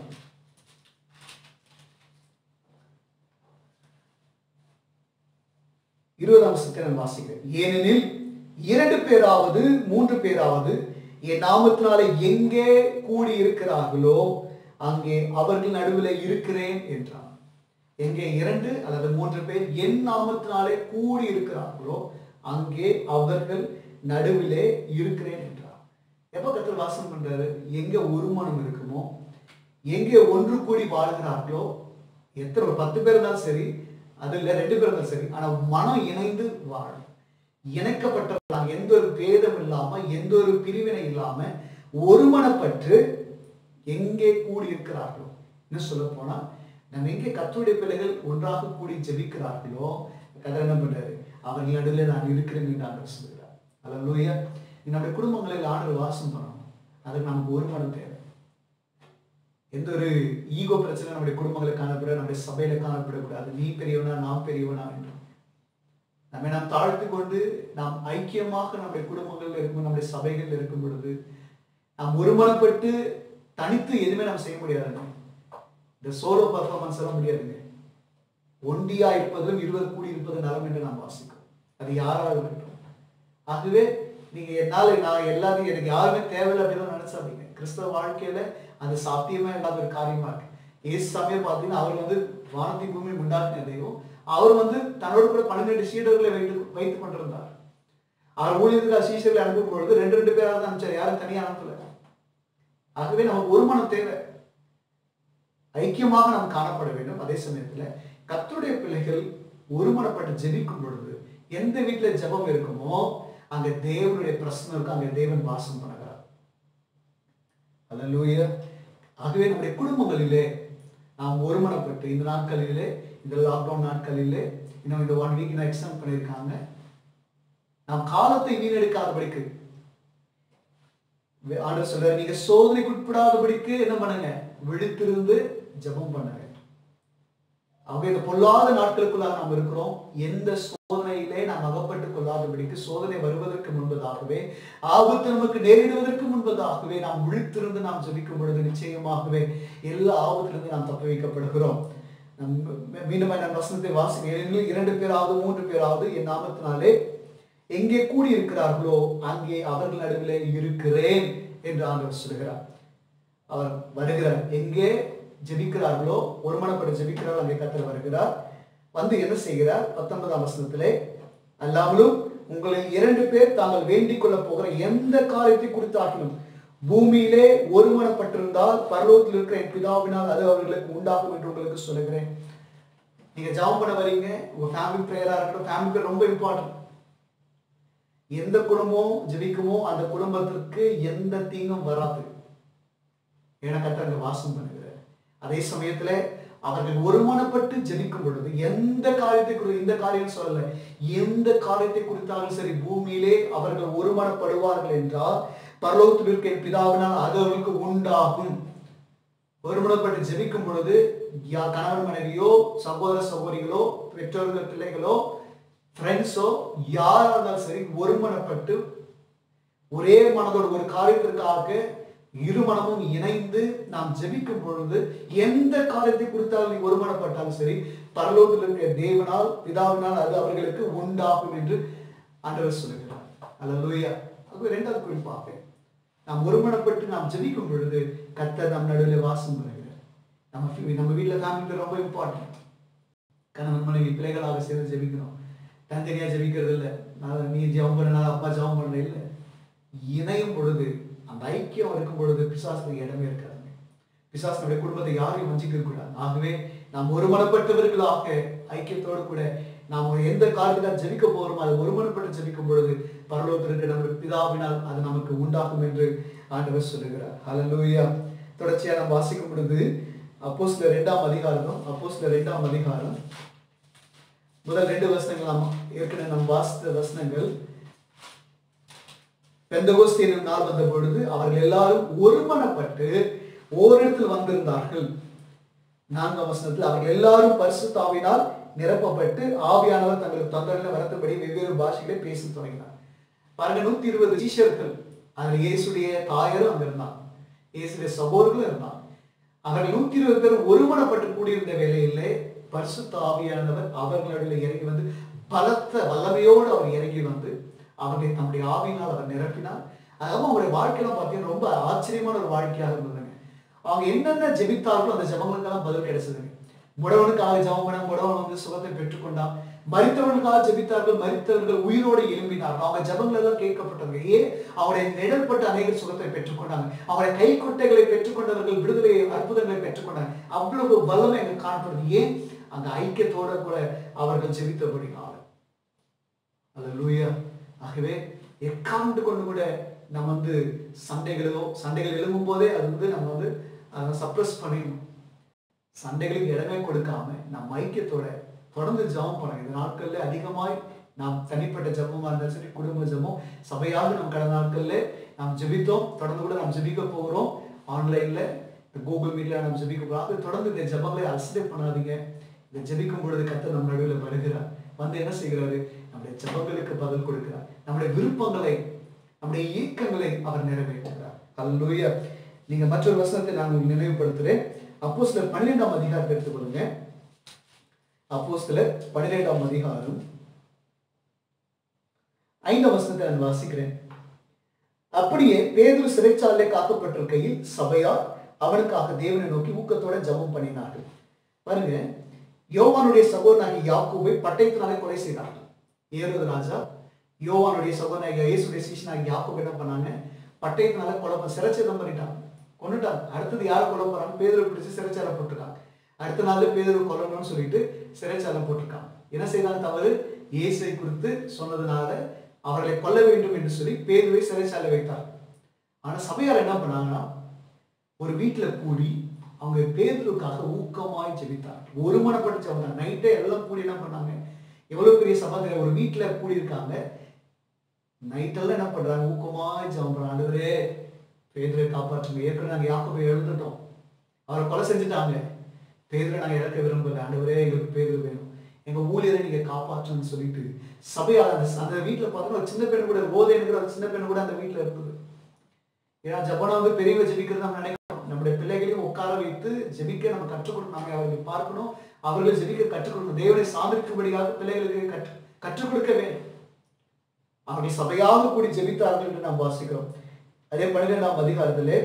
இருபதாம் வசனத்தை நான் வாசிக்கிறேன் ஏனெனில் இரண்டு பேராவது மூன்று பேராவது என் நாமத்தினாலே எங்கே கூடி இருக்கிறார்களோ அங்கே அவர்கள் நடுவில் இருக்கிறேன் என்றார் எங்கே இரண்டு அல்லது மூன்று பேர் என் நாமத்தினாலே கூடி இருக்கிறார்களோ அங்கே அவர்கள் நடுவிலே இருக்கிறேன் என்றார் எப்ப கத்தர் வாசம் பண்றாரு எங்க ஒரு மனம் இருக்குமோ எங்கே ஒன்று கூடி வாழ்கிறார்களோ எத்தனை ஒரு பத்து பேர் இருந்தாலும் சரி அது இல்லை ரெண்டு பேர் இருந்தாலும் சரி ஆனா மனம் இணைந்து வாழும் இணைக்கப்பட்டவர்களாக எந்த ஒரு பேதம் இல்லாம எந்த ஒரு பிரிவினை இல்லாம ஒருமனப்பட்டு எங்கே கூடி இருக்கிறார்களோ இன்னும் சொல்ல போனா நம்ம எங்கே கத்துடைய பிள்ளைகள் ஒன்றாக கூடி ஜெபிக்கிறார்களோ கதை என்ன பண்றாரு அவர்கள் நடுவில் நான் இருக்கிறேன் என்று ஆண்டவர் சொல்கிறார் அல்ல நம்முடைய குடும்பங்களில் ஆண்டவர் வாசம் பண்ணணும் அதுக்கு நமக்கு ஒரு மனம் தேவை எந்த ஒரு ஈகோ பிரச்சனை நம்முடைய குடும்பங்களில் காணப்பட நம்முடைய சபையில காணப்படக்கூடாது நீ பெரியவனா நான் பெரியவனா என்று நம்மை நாம் தாழ்த்து கொண்டு நாம் ஐக்கியமாக நம்முடைய குடும்பங்களில் இருக்கும் நம்முடைய சபைகளில் இருக்கும் பொழுது நாம் ஒருமனப்பட்டு தனித்து எதுவுமே நாம் செய்ய முடியாதுங்க இந்த சோலோ பர்ஃபார்மன்ஸ் எல்லாம் முடியாதுங்க ஒண்டியா இருப்பதும் இருவர் கூடி இருப்பது நலம் என்று நாம் வாசிக்கிறோம் அது யாராக இருக்கட்டும் ஆகவே நீங்க என்னால நான் எல்லாத்தையும் எனக்கு யாருமே தேவையில்லை அப்படின்னு நினைச்சாதீங்க கிறிஸ்தவ வாழ்க்கையில அது சாத்தியமே இல்லாத ஒரு காரியமா இருக்கு ஏசு சமயம் பார்த்தீங்கன்னா அவர் வந்து வானத்தை பூமி உண்டாக்கின தெய்வம் அவர் வந்து தன்னோட கூட பன்னிரெண்டு சீடர்களை வைத்து வைத்துக் கொண்டிருந்தார் அவர் ஊழியத்துக்கு சீஷர்களை அனுப்பும் பொழுது ரெண்டு ரெண்டு பேராக தான் அனுப்பிச்சார் யாரும் தனியா அனுப்பல ஆகவே நமக்கு ஒரு மனம் தேவை ஐக்கியமாக நாம் காணப்பட வேண்டும் அதே சமயத்துல கர்த்தருடைய பிள்ளைகள் ஒருமனப்பட்டு ஜெபிக்கும் பொழுது எந்த வீட்டுல ஜெபம் இருக்குமோ அங்க தேவனுடைய பிரசனம் இருக்கும் அங்க தேவன் வாசம் பண்ணுகிறார் அல்லேலூயா ஆகவே நம்முடைய குடும்பங்களிலே நாம் ஒருமனப்பட்டு இந்த நாட்களிலே இந்த லாக்டவுன் நாட்களிலே இன்னும் இந்த ஒன் வீக் இன்னும் எக்ஸ்டெண்ட் பண்ணியிருக்காங்க நாம் காலத்தை வீணெடுக்காதபடிக்கு ஆண்டவர் சொல்றாரு நீங்க சோதனைக்கு உட்படாதபடிக்கு என்ன பண்ணுங்க விழித்திருந்து ஜெபம் பண்ணுங்க அவங்க இந்த பொல்லாத நாட்களுக்குள்ளாக நாம் இருக்கிறோம் எந்த சோதனையிலே நாம் அகப்பட்டுக் கொள்ளாதபடிக்கு சோதனை வருவதற்கு முன்பதாகவே ஆபத்து நமக்கு நேரிடுவதற்கு முன்பதாகவே நாம் விழித்திருந்து நாம் ஜெபிக்கும் பொழுது நிச்சயமாகவே எல்லா ஆபத்திலிருந்து நாம் தப்ப வைக்கப்படுகிறோம் நம் மீண்டும் நான் வசனத்தை வாசிக்கிறேன் இரண்டு பேராவது மூன்று பேராவது என் நாமத்தினாலே எங்கே கூடி இருக்கிறார்களோ அங்கே அவர்கள் நடுவில் இருக்கிறேன் என்று ஆண்டவர் சொல்கிறார் அவர் வருகிறார் எங்கே ஜெபிக்கிறார்களோ ஒருமனப்பட்டு ஜெபிக்கிறார்கள் அங்கே கத்தர் வருகிறார் வந்து என்ன செய்கிறார் பத்தொன்பதாம் வசனத்திலே அல்லாமலும் உங்களில் இரண்டு பேர் தாங்கள் வேண்டிக் கொள்ள போகிற எந்த காரியத்தை குறித்தாகிலும் பூமியிலே ஒருமனப்பட்டிருந்தால் பரலோகத்தில் இருக்கிற என் பிதாவினால் அது அவர்களுக்கு உண்டாகும் என்று உங்களுக்கு சொல்லுகிறேன் நீங்க ஜெபம் பண்ண வரீங்க உங்க ஃபேமிலி ப்ரேயரா இருக்கட்டும் ஃபேமிலி ப்ரேயர் ரொம்ப இம்பார்ட்டன்ட் எந்த குடும்பம் ஜெபிக்குமோ அந்த குடும்பத்திற்கு எந்த தீங்கும் வராது ஏன்னா கர்த்தர் அங்க வாசம் பண்ணுகிறார் அதே சமயத்துல அவர்கள் ஒருமனப்பட்டு ஜெபிக்கும் பொழுது எந்த காரியத்தை குறித்து இந்த காரியம் சொல்லல எந்த காரியத்தை குறித்தாலும் சரி பூமியிலே அவர்கள் ஒருமனப்படுவார்கள் என்றால் பரலோகத்தில் இருக்க என் பிதாவினால் அது அவர்களுக்கு உண்டாகும் ஒருமனப்பட்டு ஜெபிக்கும் பொழுது யா- கணவன் மனைவியோ சகோதர சகோதரிகளோ பெற்றோர்கள் பிள்ளைகளோ ஃப்ரெண்ட்ஸோ யாரா இருந்தாலும் சரி ஒருமனப்பட்டு ஒரே மனதோடு ஒரு காரியத்திற்காக இரு மனமும் இணைந்து நாம் ஜெபிக்கும் பொழுது எந்த காரியத்தை குறித்தாலும் நீ ஒருமனப்பட்டாலும் சரி பரலோகத்தில் இருக்கிற தேவனால் பிதாவினால் அது அவர்களுக்கு உண்டாகும் என்று ஆண்டவர் சொல்லுகிறார் அல்லேலூயா அது இரண்டாவது குறிப்பாக நாம் ஒருமனப்பட்டு நாம் ஜெபிக்கும் பொழுது கர்த்தர் நம் நடுவில் வாசம் பண்ணுகிறார் நம்ம ஃபி- நம்ம வீட்டில் ஃபேமிலி ரொம்ப இம்பார்ட்டன்ட் கணவன் மனைவி பிள்ளைகளாக சேர்ந்து ஜெபிக்கணும் தனித்தனியா ஜெபிக்கிறது இல்லை நான் நீ ஜெபம் பண்ண நான் அப்பா ஜெபம் பண்ண இல்லை இணையும் பொழுது அந்த ஐக்கியம் இருக்கும் பொழுது பிசாசுக்கு இடமே இருக்காதுங்க பிசாசு நம்முடைய குடும்பத்தை யாரையும் வஞ்சிக்க கூடாது ஆகவே நாம் ஒருமனப்பட்டவர்களாக ஐக்கியத்தோடு கூட நாம் எந்த காரியத்தில் ஜெபிக்க போகிறோமோ அதை ஒருமனப்பட்டு ஜெபிக்கும் பொழுது பரலோகத்திற்கு நம்முடைய பிதாவினால் அது நமக்கு உண்டாகும் என்று ஆண்டவர் சொல்லுகிறார் ஹalleluya தொடர்ச்சியா நாம் வாசிக்கும் பொழுது அப்போஸ்தலர் இரண்டாம் அதிகாரம் அப்போஸ்தலர் இரண்டாம் அதிகாரம் முதல் ரெண்டு வசனங்கள் நாம் ஏற்கனவே நாம் வாசித்த வசனங்கள் பெந்தகோஸ்தி என்னும் நாள் வந்த பொழுது அவர்கள் எல்லாரும் ஒருமனப்பட்டு ஓரிடத்தில் வந்திருந்தார்கள் நான்காம் வசனத்தில் அவர்கள் எல்லாரும் பரிசுத்தாவினால் நிரப்பப்பட்டு ஆவியானவர் தங்களுக்கு தந்தரில் வரத்தபடி வெவ்வேறு பாஷைகளை பேச தொடங்கினார் பாருங்க நூத்தி இருபது சீஷர்கள் அதில் இயேசுடைய தாயரும் அங்க இருந்தாங்க இயேசுடைய சகோதரர்களும் இருந்தாங்க அவர்கள் நூத்தி இருபது பேர் ஒருமனப்பட்டு கூடியிருந்த வேளையிலே பரிசுத்த ஆவியானவர் அவர்களுடைய இறங்கி வந்து பலத்த வல்லமையோடு அவர் இறங்கி வந்து அவர்களை தம்முடைய ஆவியினால் அவர் நிரப்பினார் அதாவது அவங்களுடைய வாழ்க்கையெல்லாம் பார்த்தீங்கன்னா ரொம்ப ஆச்சரியமான ஒரு வாழ்க்கையாக இருந்ததுங்க அவங்க என்னென்ன ஜெபித்தார்களோ அந்த ஜெபங்களுக்கெல்லாம் பதில் கிடைச்சதுங்க முடவனுக்காக ஜெபம் பண்ண முடவன் வந்து சுகத்தை பெற்றுக்கொண்டான் மரித்தவர்களுக்காக ஜெபித்தார்கள் மரித்தவர்கள் உயிரோடு எழும்பினார்கள் அவங்க ஜெபங்கள் எல்லாம் கேட்கப்பட்டது ஏன் அவருடைய நிழல்பட்டு அநேகர் சுகத்தை பெற்றுக்கொண்டாங்க அவருடைய கைக்கொட்டைகளை பெற்றுக்கொண்டவர்கள் விடுதலை அற்புதங்களை பெற்றுக்கொண்டாங்க அவ்வளவு வல்லமை அங்க காணப்படுது ஏன் அந்த ஐக்கியத்தோட கூட அவர்கள் ஜெபித்தபடினால அது லூயா ஆகவே எக்காண்டு கொண்டு கூட நம்ம வந்து சண்டைகளோ சண்டைகள் எழும்பும் போதே அது வந்து நம்ம வந்து அதை சப்ரஸ் பண்ணிடணும் சண்டைகளுக்கு இடமே கொடுக்காம நம்ம ஐக்கியத்தோட தொடர்ந்து ஜெபம் பண்ணணும் இந்த நாட்கள்ல அதிகமாய் நாம் தனிப்பட்ட ஜெபமா இருந்தாலும் சரி குடும்ப ஜெபம் சபையாக நம்ம கடந்த நாட்கள்ல நாம் ஜெபித்தோம் தொடர்ந்து கூட நாம் ஜெபிக்க போகிறோம் ஆன்லைன்ல கூகுள் மீட்ல நாம் ஜெபிக்க போகிறோம் அது தொடர்ந்து இந்த ஜெபங்களை அசிடே பண்ணாதீங்க இந்த ஜெபிக்கும் பொழுது கர்த்தர் நம்ம நடுவில் வருகிறார் வந்து என்ன செய்கிறாரு நம்முடைய ஜெபங்களுக்கு பதில் கொடுக்கிறார் நம்முடைய விருப்பங்களை நம்முடைய இயக்கங்களை அவர் நிறைவேற்றுகிறார் அல்லூயா நீங்க மற்றொரு வசனத்தை நான் உங்களுக்கு நினைவுபடுத்துறேன் அப்போ சிலர் பன்னிரெண்டாம் அதிகாரத்தை எடுத்துக்கொள்ளுங்க அப்போ சிலர் பன்னிரெண்டாம் அதிகாரம் ஐந்தாம் வசனத்தை நான் வாசிக்கிறேன் அப்படியே பேதுரு சிறைச்சாலை காக்கப்பட்டிருக்கையில் சபையார் அவனுக்காக தேவனை நோக்கி ஊக்கத்தோட ஜெபம் பண்ணினார்கள் பாருங்க யோவானுடைய சகோதரனாகிய யாக்கோபை பட்டயத்தினாலே கொலை செய்தார்கள் ஏரோது ராஜா யோவானுடைய சகோதரனாகிய இயேசுடைய சீஷனாகிய யாக்கோபை என்ன பண்ணாங்க பட்டயத்தினால கொலை பண்ண சிறைச்சேதம் பண்ணிட்டாங்க கொண்டுட்டாங்க அடுத்தது யாரை கொலை போறாங்க பேதுரு பிடிச்சு சிறைச்சாலை போட்டிருக்காங்க அடுத்த நாள் பேதுரு கொல்லணும்னு சொல்லிட்டு சிறைச்சாலை போட்டிருக்காங்க என்ன செய்தாங்க தவறு இயேசுவை குறித்து சொன்னதுனால அவர்களை கொல்ல வேண்டும் என்று சொல்லி பேதுருவை சிறைச்சாலை வைத்தார் ஆனா சபையார் என்ன பண்ணாங்கன்னா ஒரு வீட்டுல கூடி அவங்க பேதுருக்காக ஊக்கமாய் ஜெபித்தார் ஒருமனப்பட்டு ஜெபித்தாங்க நைட்டே எல்லாம் கூடி என்ன பண்ணாங்க எவ்வளவு பெரிய சபாதில ஒரு வீட்டுல கூடி இருக்காங்க நைட்டெல்லாம் என்ன பண்றாங்க ஊக்கமாய் ஜெபம் பண்றாங்க ஆண்டவரே பேதுரை காப்பாற்றுங்க ஏற்கனவே நாங்க யாக்கோபை எழுந்துட்டோம் அவரை கொலை செஞ்சுட்டாங்க பேதுரை நாங்க இழக்க விரும்பல ஆண்டவரே எங்களுக்கு பேதுரு வேணும் எங்க ஊழியரை நீங்க காப்பாற்றணும்னு சொல்லிட்டு சபையார் அந்த அந்த வீட்டுல பார்த்தோன்னா ஒரு சின்ன பெண் கூட போதைங்கிற ஒரு சின்ன பெண் கூட அந்த வீட்டுல இருந்தது ஏன்னா ஜபனா வந்து பெரியவ ஜெபிக்கிறது நம்ம நினைக்கிறோம் நம்முடைய பிள்ளைகளையும் உட்கார வைத்து ஜெபிக்க நம்ம கற்றுக் கொடுக்கணும் நம்ம அவர்களை பார்க்கணும் அவர்கள் ஜெபிக்க கற்றுக் கொடுக்கணும் தேவனை சாதிக்கும்படியாக பிள்ளைகளுக்கு கற்று கற்றுக் கொடுக்க வேண்டும் அப்படி சபையாக கூடி ஜெபித்தார்கள் என்று நாம் வாசிக்கிறோம் அதே பன்னிரெண்டாம் அதிகாரத்திலே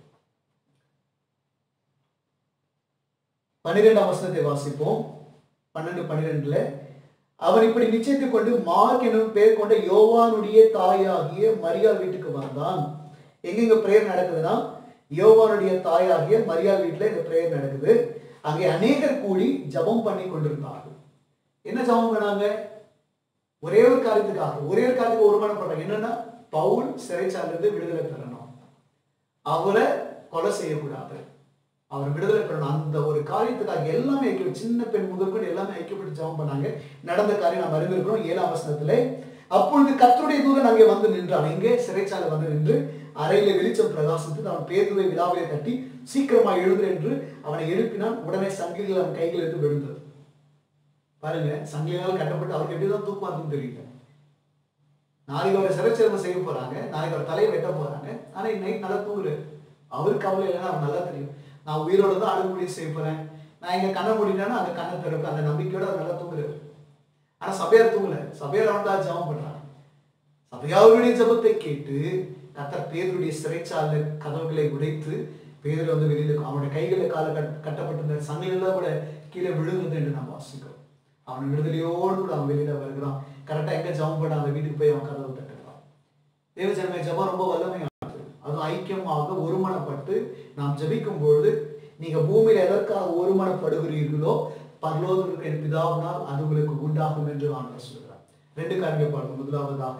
பன்னிரெண்டாம் வசனத்தை வாசிப்போம் பன்னெண்டு பன்னிரெண்டுல அவன் இப்படி நிச்சயத்தை கொண்டு மார்க் எனும் பெயர் கொண்ட யோவானுடைய தாயாகிய மரியாள் வீட்டுக்கு வந்தான் எங்கெங்க பிரேயர் நடக்குதுன்னா யோவானுடைய தாயாகிய மரியாள் வீட்டுல இந்த பிரேயர் நடக்குது அங்கே அநேகர் கூடி ஜெபம் பண்ணி கொண்டிருந்தார்கள் என்ன ஜெபம் பண்ணாங்க ஒரே ஒரு காரியத்துக்காக ஒரே ஒரு காரியத்துக்கு ஒருமானம் பண்றாங்க என்னன்னா பவுல் சிறைச்சாலிருந்து விடுதலை பெறணும் அவரை கொலை செய்யக்கூடாது அவர் விடுதலை பெறணும் அந்த ஒரு காரியத்துக்காக எல்லாமே ஐக்கியம் சின்ன பெண் முதற்கொண்டு எல்லாமே ஐக்கியப்பட்டு ஜெபம் பண்ணாங்க நடந்த காரியம் நாம் அறிந்திருக்கிறோம் ஏழாம் வசனத்திலே அப்பொழுது கர்த்தருடைய தூதன் அங்கே வந்து நின்றான் எங்கே சிறைச்சாலை வந்து நின்று அறையில வெளிச்சம் பிரகாசித்து அவன் பேதுவை விழாவிலே தட்டி சீக்கிரமா எழுது என்று அவனை எழுப்பினான் உடனே சங்கிலிகள் அவன் கையில் இருந்து விழுந்தது பாருங்க சங்கிலியால் கட்டப்பட்டு அவருக்கு எப்படிதான் தூக்கம் வருதுன்னு தெரியல நாளைக்கு அவரை சிறைச்சேர்வு செய்ய போறாங்க நாளைக்கு அவர் தலையை வெட்ட போறாங்க ஆனா நைட் நல்லா தூங்குறாரு அவருக்கு கவலை இல்லைன்னா அவர் நல்லா தெரியும் நான் உயிரோட தான் அழுகுடி செய்ய போறேன் நான் எங்க கண்ணை மூடிட்டேன்னா அந்த கண்ணை திறப்பு அந்த நம்பிக்கையோட அவர் நல்லா தூங்குறாரு ஆனா சபையார் தூங்கல சபையார் அவன் தான் ஜெபம் பண்றாங்க சபையாருடைய ஜெபத்தை கேட்டு கத்தர் பேருடைய சிறைச்சாலை கதவுகளை உடைத்து பேர் வந்து வெளியில அவனுடைய கைகளை கால கட் கட்டப்பட்டிருந்த சங்கிலெல்லாம் கூட கீழே விழுந்தது என்று நாம் வாசிக்கிறோம் அவன் விடுதலையோடு கூட அவன் வெளியில வருகிறான் கரெக்டா எங்க ஜெபம் பண்ண அந்த வீட்டுக்கு போய் அவன் கதவு தட்டுறான் தேவஜனமே ஜெபம் ரொம்ப வல்லமையானது அது ஐக்கியமாக ஒருமனப்பட்டு நாம் ஜெபிக்கும் பொழுது நீங்க பூமியில் எதற்காக ஒருமனப்படுகிறீர்களோ பரலோகம் இருக்கிற என் பிதாவினால் அது உங்களுக்கு உண்டாகும் என்று ஆண்டவர் சொல்கிறார் ரெண்டு காரியங்கள் பாருங்க முதலாவதாக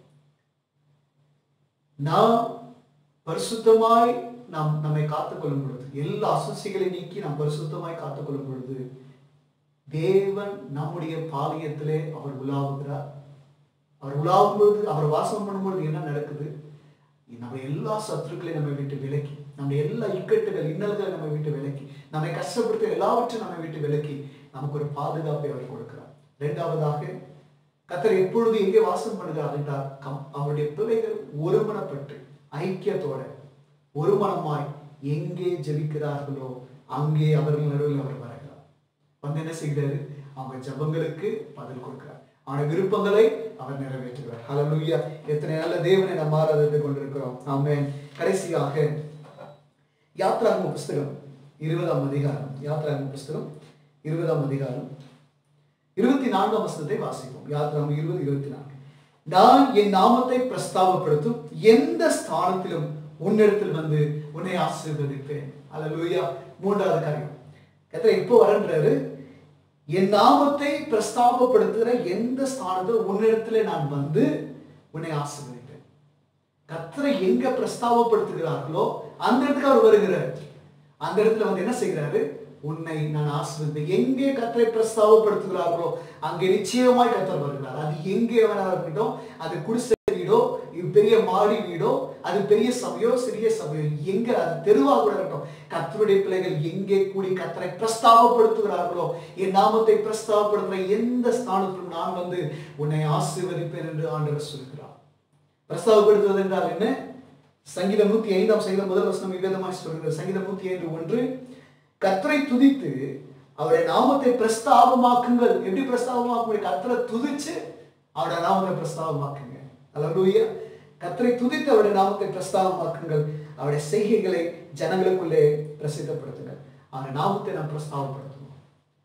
நாம் பரிசுத்தமாய் நாம் நம்மை காத்துக்கொள்ளும் பொழுது எல்லா அசுசிகளை நீக்கி நாம் பரிசுத்தமாய் காத்துக்கொள்ளும் பொழுது தேவன் நம்முடைய பாலியத்திலே அவர் உலாவுகிறார் அவர் உலாவும் பொழுது அவர் வாசம் பண்ணும்பொழுது என்ன நடக்குது நம்ம எல்லா சத்துருக்களையும் நம்மை விட்டு விலக்கி நம்முடைய எல்லா இக்கட்டுகள் இன்னல்களை நம்மை விட்டு விலக்கி நம்மை கஷ்டப்படுத்த எல்லாவற்றையும் நம்மை விட்டு விலக்கி நமக்கு ஒரு பாதுகாப்பை அவர் கொடுக்கிறார் இரண்டாவதாக கத்தர் எப்பொழுது எங்கே வாசம் பண்ணுகிறார் என்றால் கம் அவருடைய பிள்ளைகள் ஒருமனப்பட்டு ஐக்கியத்தோட ஒருமனமாய் எங்கே ஜெபிக்கிறார்களோ அங்கே அவர்கள் நடுவில் அவர் வருகிறார் வந்து என்ன செய்கிறாரு அவங்க ஜெபங்களுக்கு பதில் கொடுக்கிறார் அவனுடைய விருப்பங்களை அவர் நிறைவேற்றுகிறார் ஹalleluya எத்தனை நல்ல தேவனை நாம் ஆராதித்து கொண்டிருக்கிறோம் ஆமென் கடைசியாக யாத்ராகம புஸ்தகம் இருபதாம் அதிகாரம் யாத்ராகம புஸ்தகம் இருபதாம் அதிகாரம் இருபத்தி நான்காம் வசனத்தை வாசிப்போம் யாத்ராகமம் இருபது இருபத்தி நான்கு நான் என் நாமத்தை பிரஸ்தாபப்படுத்தும் எந்த ஸ்தானத்திலும் உன்னிடத்தில் வந்து உன்னை ஆசீர்வதிப்பேன் அல்லேலூயா மூன்றாவது காரியம் கத்திர இப்போ வரன்றாரு என் நாமத்தை பிரஸ்தாபப்படுத்துகிற எந்த ஸ்தானத்தில் உன்னிடத்துல நான் வந்து உன்னை ஆசீர்வதிப்பேன் கத்தரை எங்க பிரஸ்தாபப்படுத்துகிறார்களோ அந்த இடத்துக்கு அவர் வருகிறார் அந்த இடத்துல வந்து என்ன செய்கிறாரு உன்னை நான் ஆசிர்வதிப்பேன் எங்கே கத்தரை பிரஸ்தாபப்படுத்துகிறார்களோ அங்கே நிச்சயமாய் கத்தர் வருகிறார் அது எங்கே வேணா இருக்கட்டும் அது குடிசை வீடோ இது பெரிய மாடி வீடோ அது பெரிய சபையோ சிறிய சபையோ எங்க அது தெருவா கூட இருக்கட்டும் கத்தருடைய பிள்ளைகள் எங்கே கூடி கத்தரை பிரஸ்தாபப்படுத்துகிறார்களோ என் நாமத்தை பிரஸ்தாபப்படுத்துகிற எந்த ஸ்தானத்திலும் நான் வந்து உன்னை ஆசீர்வதிப்பேன் என்று ஆண்டவர் சொல்கிறார் பிரஸ்தாபப்படுத்துவது என்றால் என்ன சங்கீதம் நூத்தி ஐந்தாம் சங்கீதம் முதல் வசனம் விவேதமாய் சொல்கிறது சங்கீதம் நூத்தி ஐந்து ஒன்று கத்தரை துதித்து அவருடைய நாமத்தை பிரஸ்தாபமாக்குங்கள் எப்படி பிரஸ்தாபமாக்க கத்தரை துதிச்சு அவருடைய நாமத்தை பிரஸ்தாபமாக்குங்க அல்லூயா கத்தரை துதித்து அவருடைய நாமத்தை பிரஸ்தாபமாக்குங்கள் அவருடைய செய்கைகளை ஜனங்களுக்குள்ளே பிரசித்தப்படுத்துங்கள் அவருடைய நாமத்தை நாம் பிரஸ்தாபப்படுத்தணும்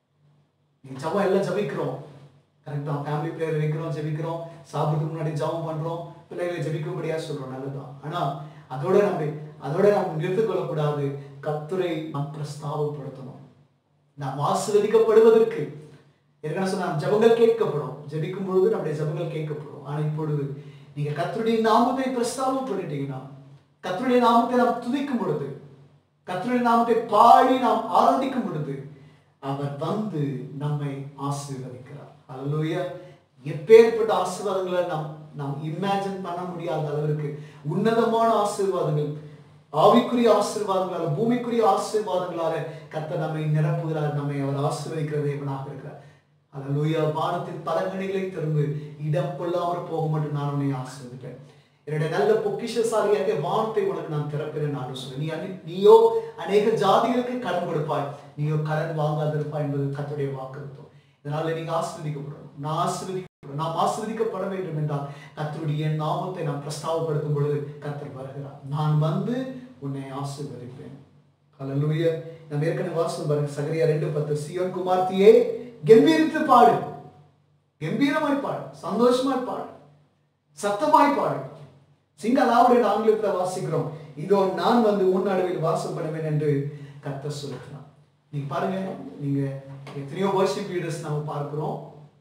நீ ஜபம் எல்லாம் ஜபிக்கிறோம் கரெக்டா ஃபேமிலி பிரேயர் வைக்கிறோம் ஜெபிக்கிறோம் சாப்பிட்றதுக்கு முன்னாடி ஜபம் பண்றோம் பிள்ளைகளை ஜெபிக்கும்படியா சொல்றோம் நல்லதுதான் ஆனா அதோட நம்ம அதோட நாம் நிறுத்திக் கொள்ளக்கூடாது கத்துரை நாம் பிரஸ்தாபப்படுத்தணும் நாம் ஆசீர்வதிக்கப்படுவதற்கு ஏற்கனவே சொன்ன ஜபங்கள் கேட்கப்படும் ஜெபிக்கும் பொழுது நம்முடைய ஜபங்கள் கேட்கப்படும் ஆனா இப்பொழுது நீங்க கத்தருடைய நாமத்தை பிரஸ்தாபப்பட்டுட்டீங்கன்னா கத்தருடைய நாமத்தை நாம் துதிக்கும் பொழுது கத்தருடைய நாமத்தை பாடி நாம் ஆராதிக்கும் பொழுது அவர் வந்து நம்மை ஆசீர்வதிக்கிறார் அல்லேலூயா எப்பேற்பட்ட ஆசீர்வாதங்களை நாம் நாம் இமேஜின் பண்ண முடியாத அளவிற்கு உன்னதமான ஆசீர்வாதங்கள் ஆவிக்குரிய ஆசீர்வாதங்களால பூமிக்குரிய ஆசீர்வாதங்களால கர்த்தர் நம்மை நிரப்புகிறார் நம்மை அவர் ஆசீர்வதிக்கிற தேவனாக இருக்கிறார் அல்லேலூயா வானத்தின் பலகணிகளை திறந்து இடம் கொள்ளாமல் போக மட்டும் நான் உன்னை ஆசீர்வதிப்பேன் என்னுடைய நல்ல பொக்கிஷசாலியாக வானத்தை உனக்கு நான் திறப்பேன் நான் சொல்ல நீ அனே- நீயோ அநேக ஜாதிகளுக்கு கடன் கொடுப்பாய் நீயோ கடன் வாங்காதிருப்பாய் என்பது கர்த்தருடைய வாக்குறுத்தம் இதனால நீங்க ஆஸ்வதிக்கப்படணும் நான் ஆஸ்வதிக்கப்படும் நாம் ஆஸ்வதிக்கப்பட வேண்டும் என்றால் கர்த்தருடைய நாமத்தை நாம் பிரஸ்தாபப்படுத்தும் பொழுது கர்த்தர் வருகிறார் நான் வந்து உன்னை ஆசீர்வதிப்பேன் ஹalleluya நம்ம ஏற்கனவே வாசம் பாருங்க சகரியா ரெண்டு பத்து சியோன் குமார்த்தியே கம்பீரித்து பாடு கம்பீரமாய் பாடு சந்தோஷமாய் பாடு சத்தமாய் பாடு சிங்களாவுடைய ஆங்கிலத்தில் வாசிக்கிறோம் இதோ நான் வந்து உன் நடுவில் வாசம் பண்ணுவேன் என்று கர்த்தர் சொல்லுகிறான் நீங்க பாருங்க நீங்க எத்தனையோ வர்ஷிப் லீடர்ஸ் நம்ம பார்க்கிறோம்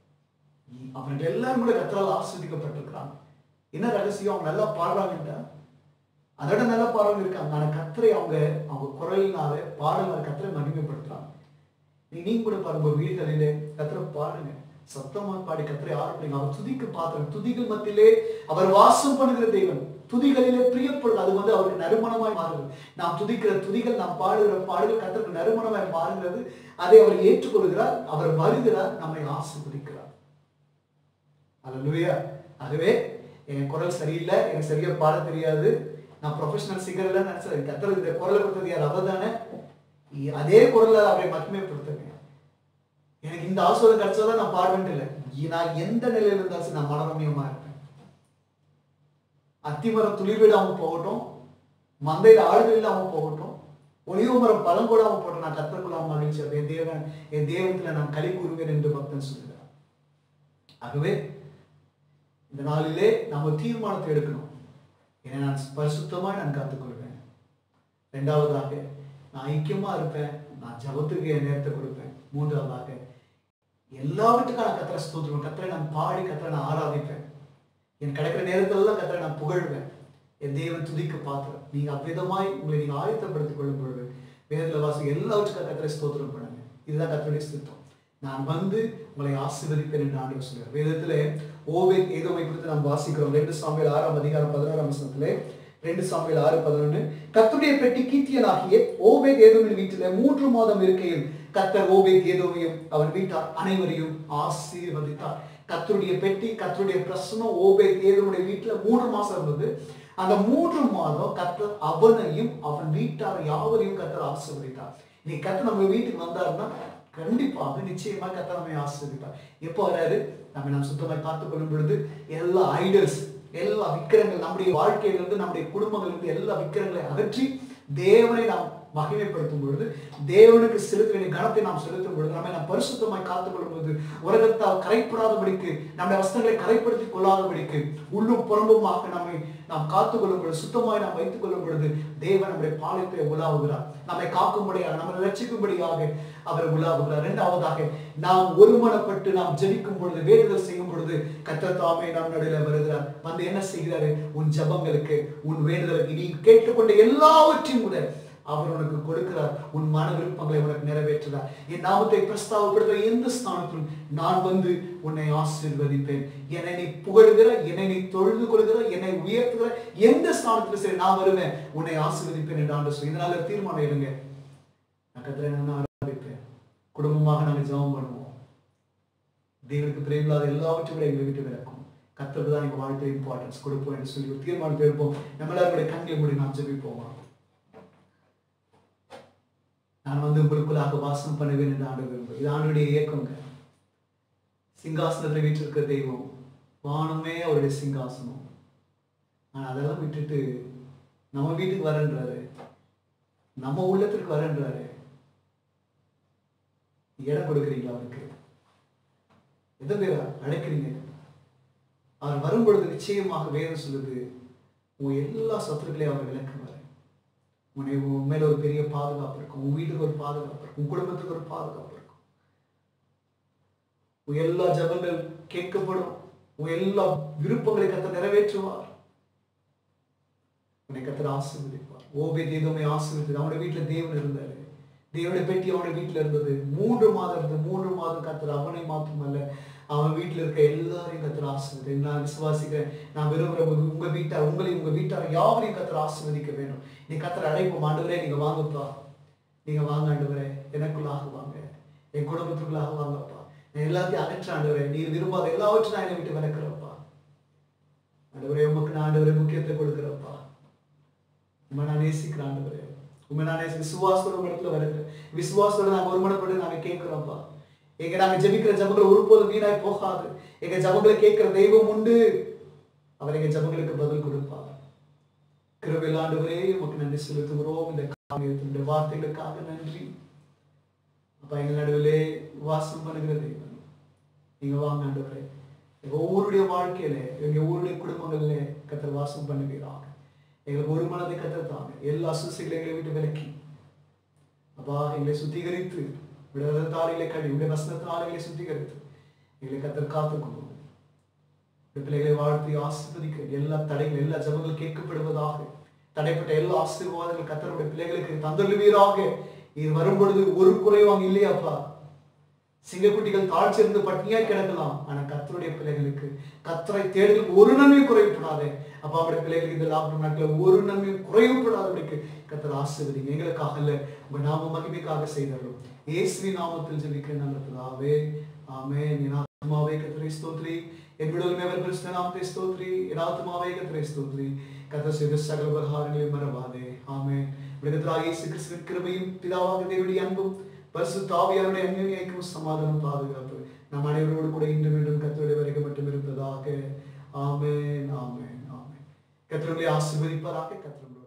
அவங்க எல்லாரும் கூட கத்தரால் ஆஸ்வதிக்கப்பட்டிருக்கிறாங்க என்ன ரகசியம் அவங்க நல்லா பாடுறாங்கட்டா அதோட நல்லா பாடுறவங்க இருக்காங்க ஆனா கத்தரை அவங்க அவங்க குரலினால பாடலால் கத்தரை மகிமைப்படுத்துறாங்க நீ நீங்க கூட பாருங்க உங்க வீடுகளிலே கத்தரை பாடுங்க சத்தமா பாடி கத்தரை ஆரம்பிங்க அவர் துதிக்க பாத்திரம் துதிகள் மத்தியிலே அவர் வாசம் பண்ணுகிற தெய்வன் துதிகளிலே பிரியப்படுறது அது வந்து அவருக்கு நறுமணமாய் மாறுகிறது நாம் துதிக்கிற துதிகள் நாம் பாடுகிற பாடுகள் கத்தருக்கு நறுமணமாய் மாறுகிறது அதை அவர் ஏற்றுக்கொள்கிறார் அவர் வருகிறார் நம்மை ஆசீர்வதிக்கிறார் அல்லேலூயா ஆகவே என் குரல் சரியில்லை எனக்கு சரியா பாட தெரியாது நான் ப்ரொஃபஷனல் சிங்கர் இல்லைன்னு நினைச்சது கத்தர் இந்த குரலை கொடுத்தது யார் அவர் தானே அதே குரலை அவரை மகிமைப்படுத்துங்க எனக்கு இந்த ஆசீர்வாதம் கிடைச்சாதான் நான் பாடுவேன் இல்லை நான் எந்த நிலையில இருந்தாலும் சரி, நான் மனரமியமா இருப்பேன் அத்திமரம் துளிர்விடாம போகட்டும் மந்தையில ஆடுகள் இல்லாம போகட்டும் ஒளிவு மரம் பழம் கூடாம போகட்டும் நான் கத்தருக்குள்ளாம மகிழ்ச்சி அடைவேன். என் தேவன் என் தேவத்துல நான் களி கூறுவேன் என்று பக்தன் சொல்கிறார் ஆகவே இந்த நாளிலே நம்ம தீர்மானத்தை எடுக்கணும் ஏன்னா நான் பரிசுத்தமாய் நான் காத்துக்கொள்வேன் இரண்டாவதாக நான் ஐக்கியமா இருப்பேன் நான் ஜபத்துக்கு என் நேரத்தை கொடுப்பேன் மூன்றாவதாக எல்லாவற்றுக்கான கத்தரை ஸ்தோத்திரம் கத்தரை நான் பாடி கத்தரை நான் ஆராதிப்பேன் என் கிடைக்கிற நேரத்திலெல்லாம் கத்தரை நான் புகழ்வேன் என் தேவன் துதிக்க பாத்திரம் நீங்க அவ்விதமாய் உங்களை நீங்க ஆயத்தப்படுத்திக் கொள்ளும் பொழுது வேதத்துல வாசி எல்லாவற்றுக்கும் கத்தரை ஸ்தோத்திரம் பண்ணுங்க இதுதான் கத்தருடைய சித்தம் நான் வந்து உங்களை ஆசீர்வதிப்பேன் என்று ஆண்டு சொல்றார் வேதத்துல ஓவே ஏதோமை குறித்து நாம் வாசிக்கிறோம் ரெண்டு சாமியில் ஆறாம் அதிகாரம் பதினாறாம் வசனத்திலே ரெண்டு சாமியில் ஆறு பதினொன்று கத்துடைய பெட்டி கீத்தியனாகிய ஓவே ஏதோமின் வீட்டில மூன்று மாதம் இருக்கையில் கத்தர் ஓவே ஏதோமையும் அவன் வீட்டார் அனைவரையும் ஆசீர்வதித்தார் கத்தருடைய பெட்டி கத்தருடைய பிரசனம் ஓபே ஏதோமுடைய வீட்டுல மூன்று மாசம் இருந்தது அந்த மூன்று மாதம் கத்தர் அவனையும் அவன் வீட்டார் யாவரையும் கத்தர் ஆசீர்வதித்தார் நீ கத்தர் நம்ம வீட்டுக்கு வந்தாருன்னா கண்டிப்பாக நிச்சயமா கத்தர் நம்மை ஆசீர்வதிப்பார் எப்போ வராரு நம்ம நாம் சுத்தமாய் பார்த்துக் கொள்ளும் பொழுது எல்லா ஐடல்ஸ் எல்லா விக்கிரங்கள் நம்முடைய வாழ்க்கையிலிருந்து நம்முடைய குடும்பங்களிலிருந்து எல்லா விக்கிரங்களை அகற்றி தேவனை நாம் மகிமைப்படுத்தும் பொழுது தேவனுக்கு செலுத்த வேண்டிய கணத்தை நாம் செலுத்தும் பொழுது நம்மை நாம் பரிசுத்தமாய் காத்துக் கொள்ளும் பொழுது உலகத்தால் கரைப்படாதபடிக்கு நம்முடைய வஸ்திரங்களை கரைப்படுத்திக் கொள்ளாதபடிக்கு உள்ளும் புறம்புமாக நம்மை நாம் காத்துக் கொள்ளும் பொழுது சுத்தமாய் நாம் வைத்துக் கொள்ளும் பொழுது தேவன் நம்முடைய பாலித்தை உலாவுகிறார் நம்மை காக்கும்படியாக நம்மை ரட்சிக்கும்படியாக அவர் உலாவுகிறார் இரண்டாவதாக நாம் ஒருமனப்பட்டு நாம் ஜெபிக்கும் பொழுது வேண்டுதல் செய்யும் பொழுது கர்த்தர் தாமே நம் நடுவில் வருகிறார் வந்து என்ன செய்கிறாரு உன் ஜபங்களுக்கு உன் வேண்டுதலுக்கு நீ கேட்டுக்கொண்ட எல்லாவற்றையும் கூட அவர் உனக்கு கொடுக்கிறார் உன் மன விருப்பங்களை உனக்கு நிறைவேற்றுகிறார் என் நாமத்தை பிரஸ்தாவப்படுத்த எந்த ஸ்தானத்திலும் நான் வந்து உன்னை ஆசீர்வதிப்பேன் என்னை நீ புகழுகிற என்னை நீ தொழுது கொள்கிற என்னை உயர்த்துகிற எந்த ஸ்தானத்திலும் சரி நான் வருவேன் உன்னை ஆசீர்வதிப்பேன் என்று ஆண்டு சொல்லி இதனால தீர்மானம் எடுங்க நான் கத்திர நான் ஆரம்பிப்பேன் குடும்பமாக நாங்கள் ஜெபம் பண்ணுவோம் தேவனுக்கு பிரியமில்லாத எல்லாவற்றையும் விட எங்களை விட்டு விளக்கும் கத்தருக்கு தான் எங்கள் வாழ்க்கை இம்பார்ட்டன்ஸ் கொடுப்போம் என்று சொல்லி ஒரு தீர்மானத்தை எடுப்போம் நம்ம எல்லாருடைய கண்களை மூடி நாம் ஜெபிப்போமா நான் வந்து உங்களுக்குள்ளாக வாசம் பண்ணுவேன் என்று ஆண்டு விரும்புகிறேன் இது ஆண்டுடைய இயக்கங்க சிங்காசனத்தை வீட்டிருக்க தெய்வம் வானமே அவருடைய சிங்காசனம் ஆனால் அதெல்லாம் விட்டுட்டு நம்ம வீட்டுக்கு வரேன்றாரு நம்ம உள்ளத்திற்கு வரேன்றாரு இடம் கொடுக்குறீங்களா அவருக்கு எதை பேரா அழைக்கிறீங்க அவர் வரும் பொழுது நிச்சயமாக வேதம் சொல்லுது உன் எல்லா சத்துருக்களையும் அவர் விளக்குவார் உன்னை உன் மேல ஒரு பெரிய பாதுகாப்பு இருக்கும் உன் வீட்டுக்கு ஒரு பாதுகாப்பு இருக்கும் உன் குடும்பத்துக்கு ஒரு பாதுகாப்பு இருக்கும் உன் எல்லா ஜபங்கள் கேட்கப்படும் உன் எல்லா விருப்பங்களை கத்த நிறைவேற்றுவார் உன்னை கத்தர் ஆசீர்வதிப்பார் ஓபே தேவமை ஆசீர்வதித்து அவனுடைய வீட்டுல தேவன் இருந்தாரு தேவனுடைய பெட்டி அவனுடைய வீட்டுல இருந்தது மூன்று மாதம் இருந்தது மூன்று மாதம் கத்தர் அவனை மாத்திரமல்ல அவன் வீட்டுல இருக்க எல்லாரையும் கத்தர் ஆசீர்வதி நான் விசுவாசிக்கிறேன் நான் விரும்புகிற உங்க- உங்க வீட்டார் உங்களையும் உங்க வீட்டார் யாவரையும் கத்தர் ஆசீர்வதிக்க வேண்டும் நீ கத்தர் அழைப்போம் ஆண்டவரே நீங்க வாங்கப்பா நீங்க வாங்க ஆண்டவரே எனக்குள்ளாக வாங்க என் குடும்பத்துக்குள்ளாக வாங்கப்பா நான் எல்லாத்தையும் அகற்ற ஆண்டவரே நீ விரும்பாத எல்லாவற்றையும் நான் என்னை விட்டு விளக்குறப்பா ஆண்டவரே உமக்கு நான் ஆண்டவரே முக்கியத்தை கொடுக்குறப்பா உண்மை நான் நேசிக்கிறேன் ஆண்டவரே உண்மை நான் நேசி விசுவாசத்தோட உங்க இடத்துல வருகிறேன் விசுவாசத்தோட நாங்க ஒருமனப்பட்டு நாங்க கேட்கிறோம்ப்பா எங்க நாங்க ஜெபிக்கிற ஜபங்கள் ஒருபோதும் வீணாய் போகாது எங்க ஜபங்களை கேட்கிற தெய்வம் உண்டு அவர் எங்க ஜபங்களுக்கு பதில் கொடுப்பார் கிருபையில் ஆண்டவரே உமக்கு நன்றி செலுத்துகிறோம் இந்த காரியத்தினுடைய வார்த்தைகளுக்காக நன்றி அப்பா எங்க நடுவிலே வாசம் பண்ணுகிற தெய்வம் நீங்க வாங்க ஆண்டவரே எங்க ஒவ்வொருடைய வாழ்க்கையில எங்க ஒவ்வொருடைய குடும்பங்கள்ல கத்தர் வாசம் பண்ணுவீராக எங்களுக்கு ஒரு மனதை கத்தத்தாங்க எல்லா சுசிகளை எங்களை விட்டு விலக்கி அப்பா எங்களை சுத்திகரித்து விடத்தால் எங்களை கடி உடைய வசனத்தினால் எங்களை சுத்திகரித்து எங்களை கத்தர் காத்துக்கொள்ளும் இந்த பிள்ளைகளை வாழ்த்தி ஆசீர்வதிக்க எல்லா தடைகள் எல்லா ஜபங்கள் கேட்கப்படுவதாக தடைப்பட்ட எல்லா ஆசீர்வாதங்கள் கத்தருடைய பிள்ளைகளுக்கு தந்தருவீராக இது வரும் பொழுது ஒரு குறைவாங்க இல்லையாப்பா சிங்கக்குட்டிகள் தாழ்ச்சிருந்து பட்டினியாய் கிடக்கலாம் ஆனா கத்தருடைய பிள்ளைகளுக்கு கத்தரை தேடுதல் ஒரு நன்மையும் குறைவுப்படாதே அப்பா அவருடைய பிள்ளைகளுக்கு இந்த லாக்டவுன் நாட்கள் ஒரு நன்மையும் குறைவுப்படாதபடிக்கு கத்தர் ஆசீர்வதிங்க எங்களுக்காக இல்ல உங்க நாம மகிமைக்காக செய்தாலும் இயேசுவி நாமத்தில் ஜெபிக்க நல்ல பிதாவே ஆமென் என் ஆத்மாவே கத்தரை ஸ்தோத்ரி என் விடுதலை அவர் கிறிஸ்த நாமத்தை ஸ்தோத்ரி என் ஆத்மாவே கத்தரை ஸ்தோத்ரி கத்த செய்த சகல உபகாரங்களையும் மறவாதே ஆமென் விடுதலாக இயேசு கிறிஸ்துவின் கிருபையும் பிதாவாக தேவனுடைய அன்பும் பரிசு தாவியாருடைய அந்நியக்கும் சமாதானம் பாதுகாப்பு நம் அனைவரோடு கூட இன்று மீண்டும் கத்தருடைய வரைக்கும் மட்டும் இருப்பதாக ஆமென் ஆமென் ஆமென் கத்தருடைய ஆசீர்வதிப்பதாக கத்தருடைய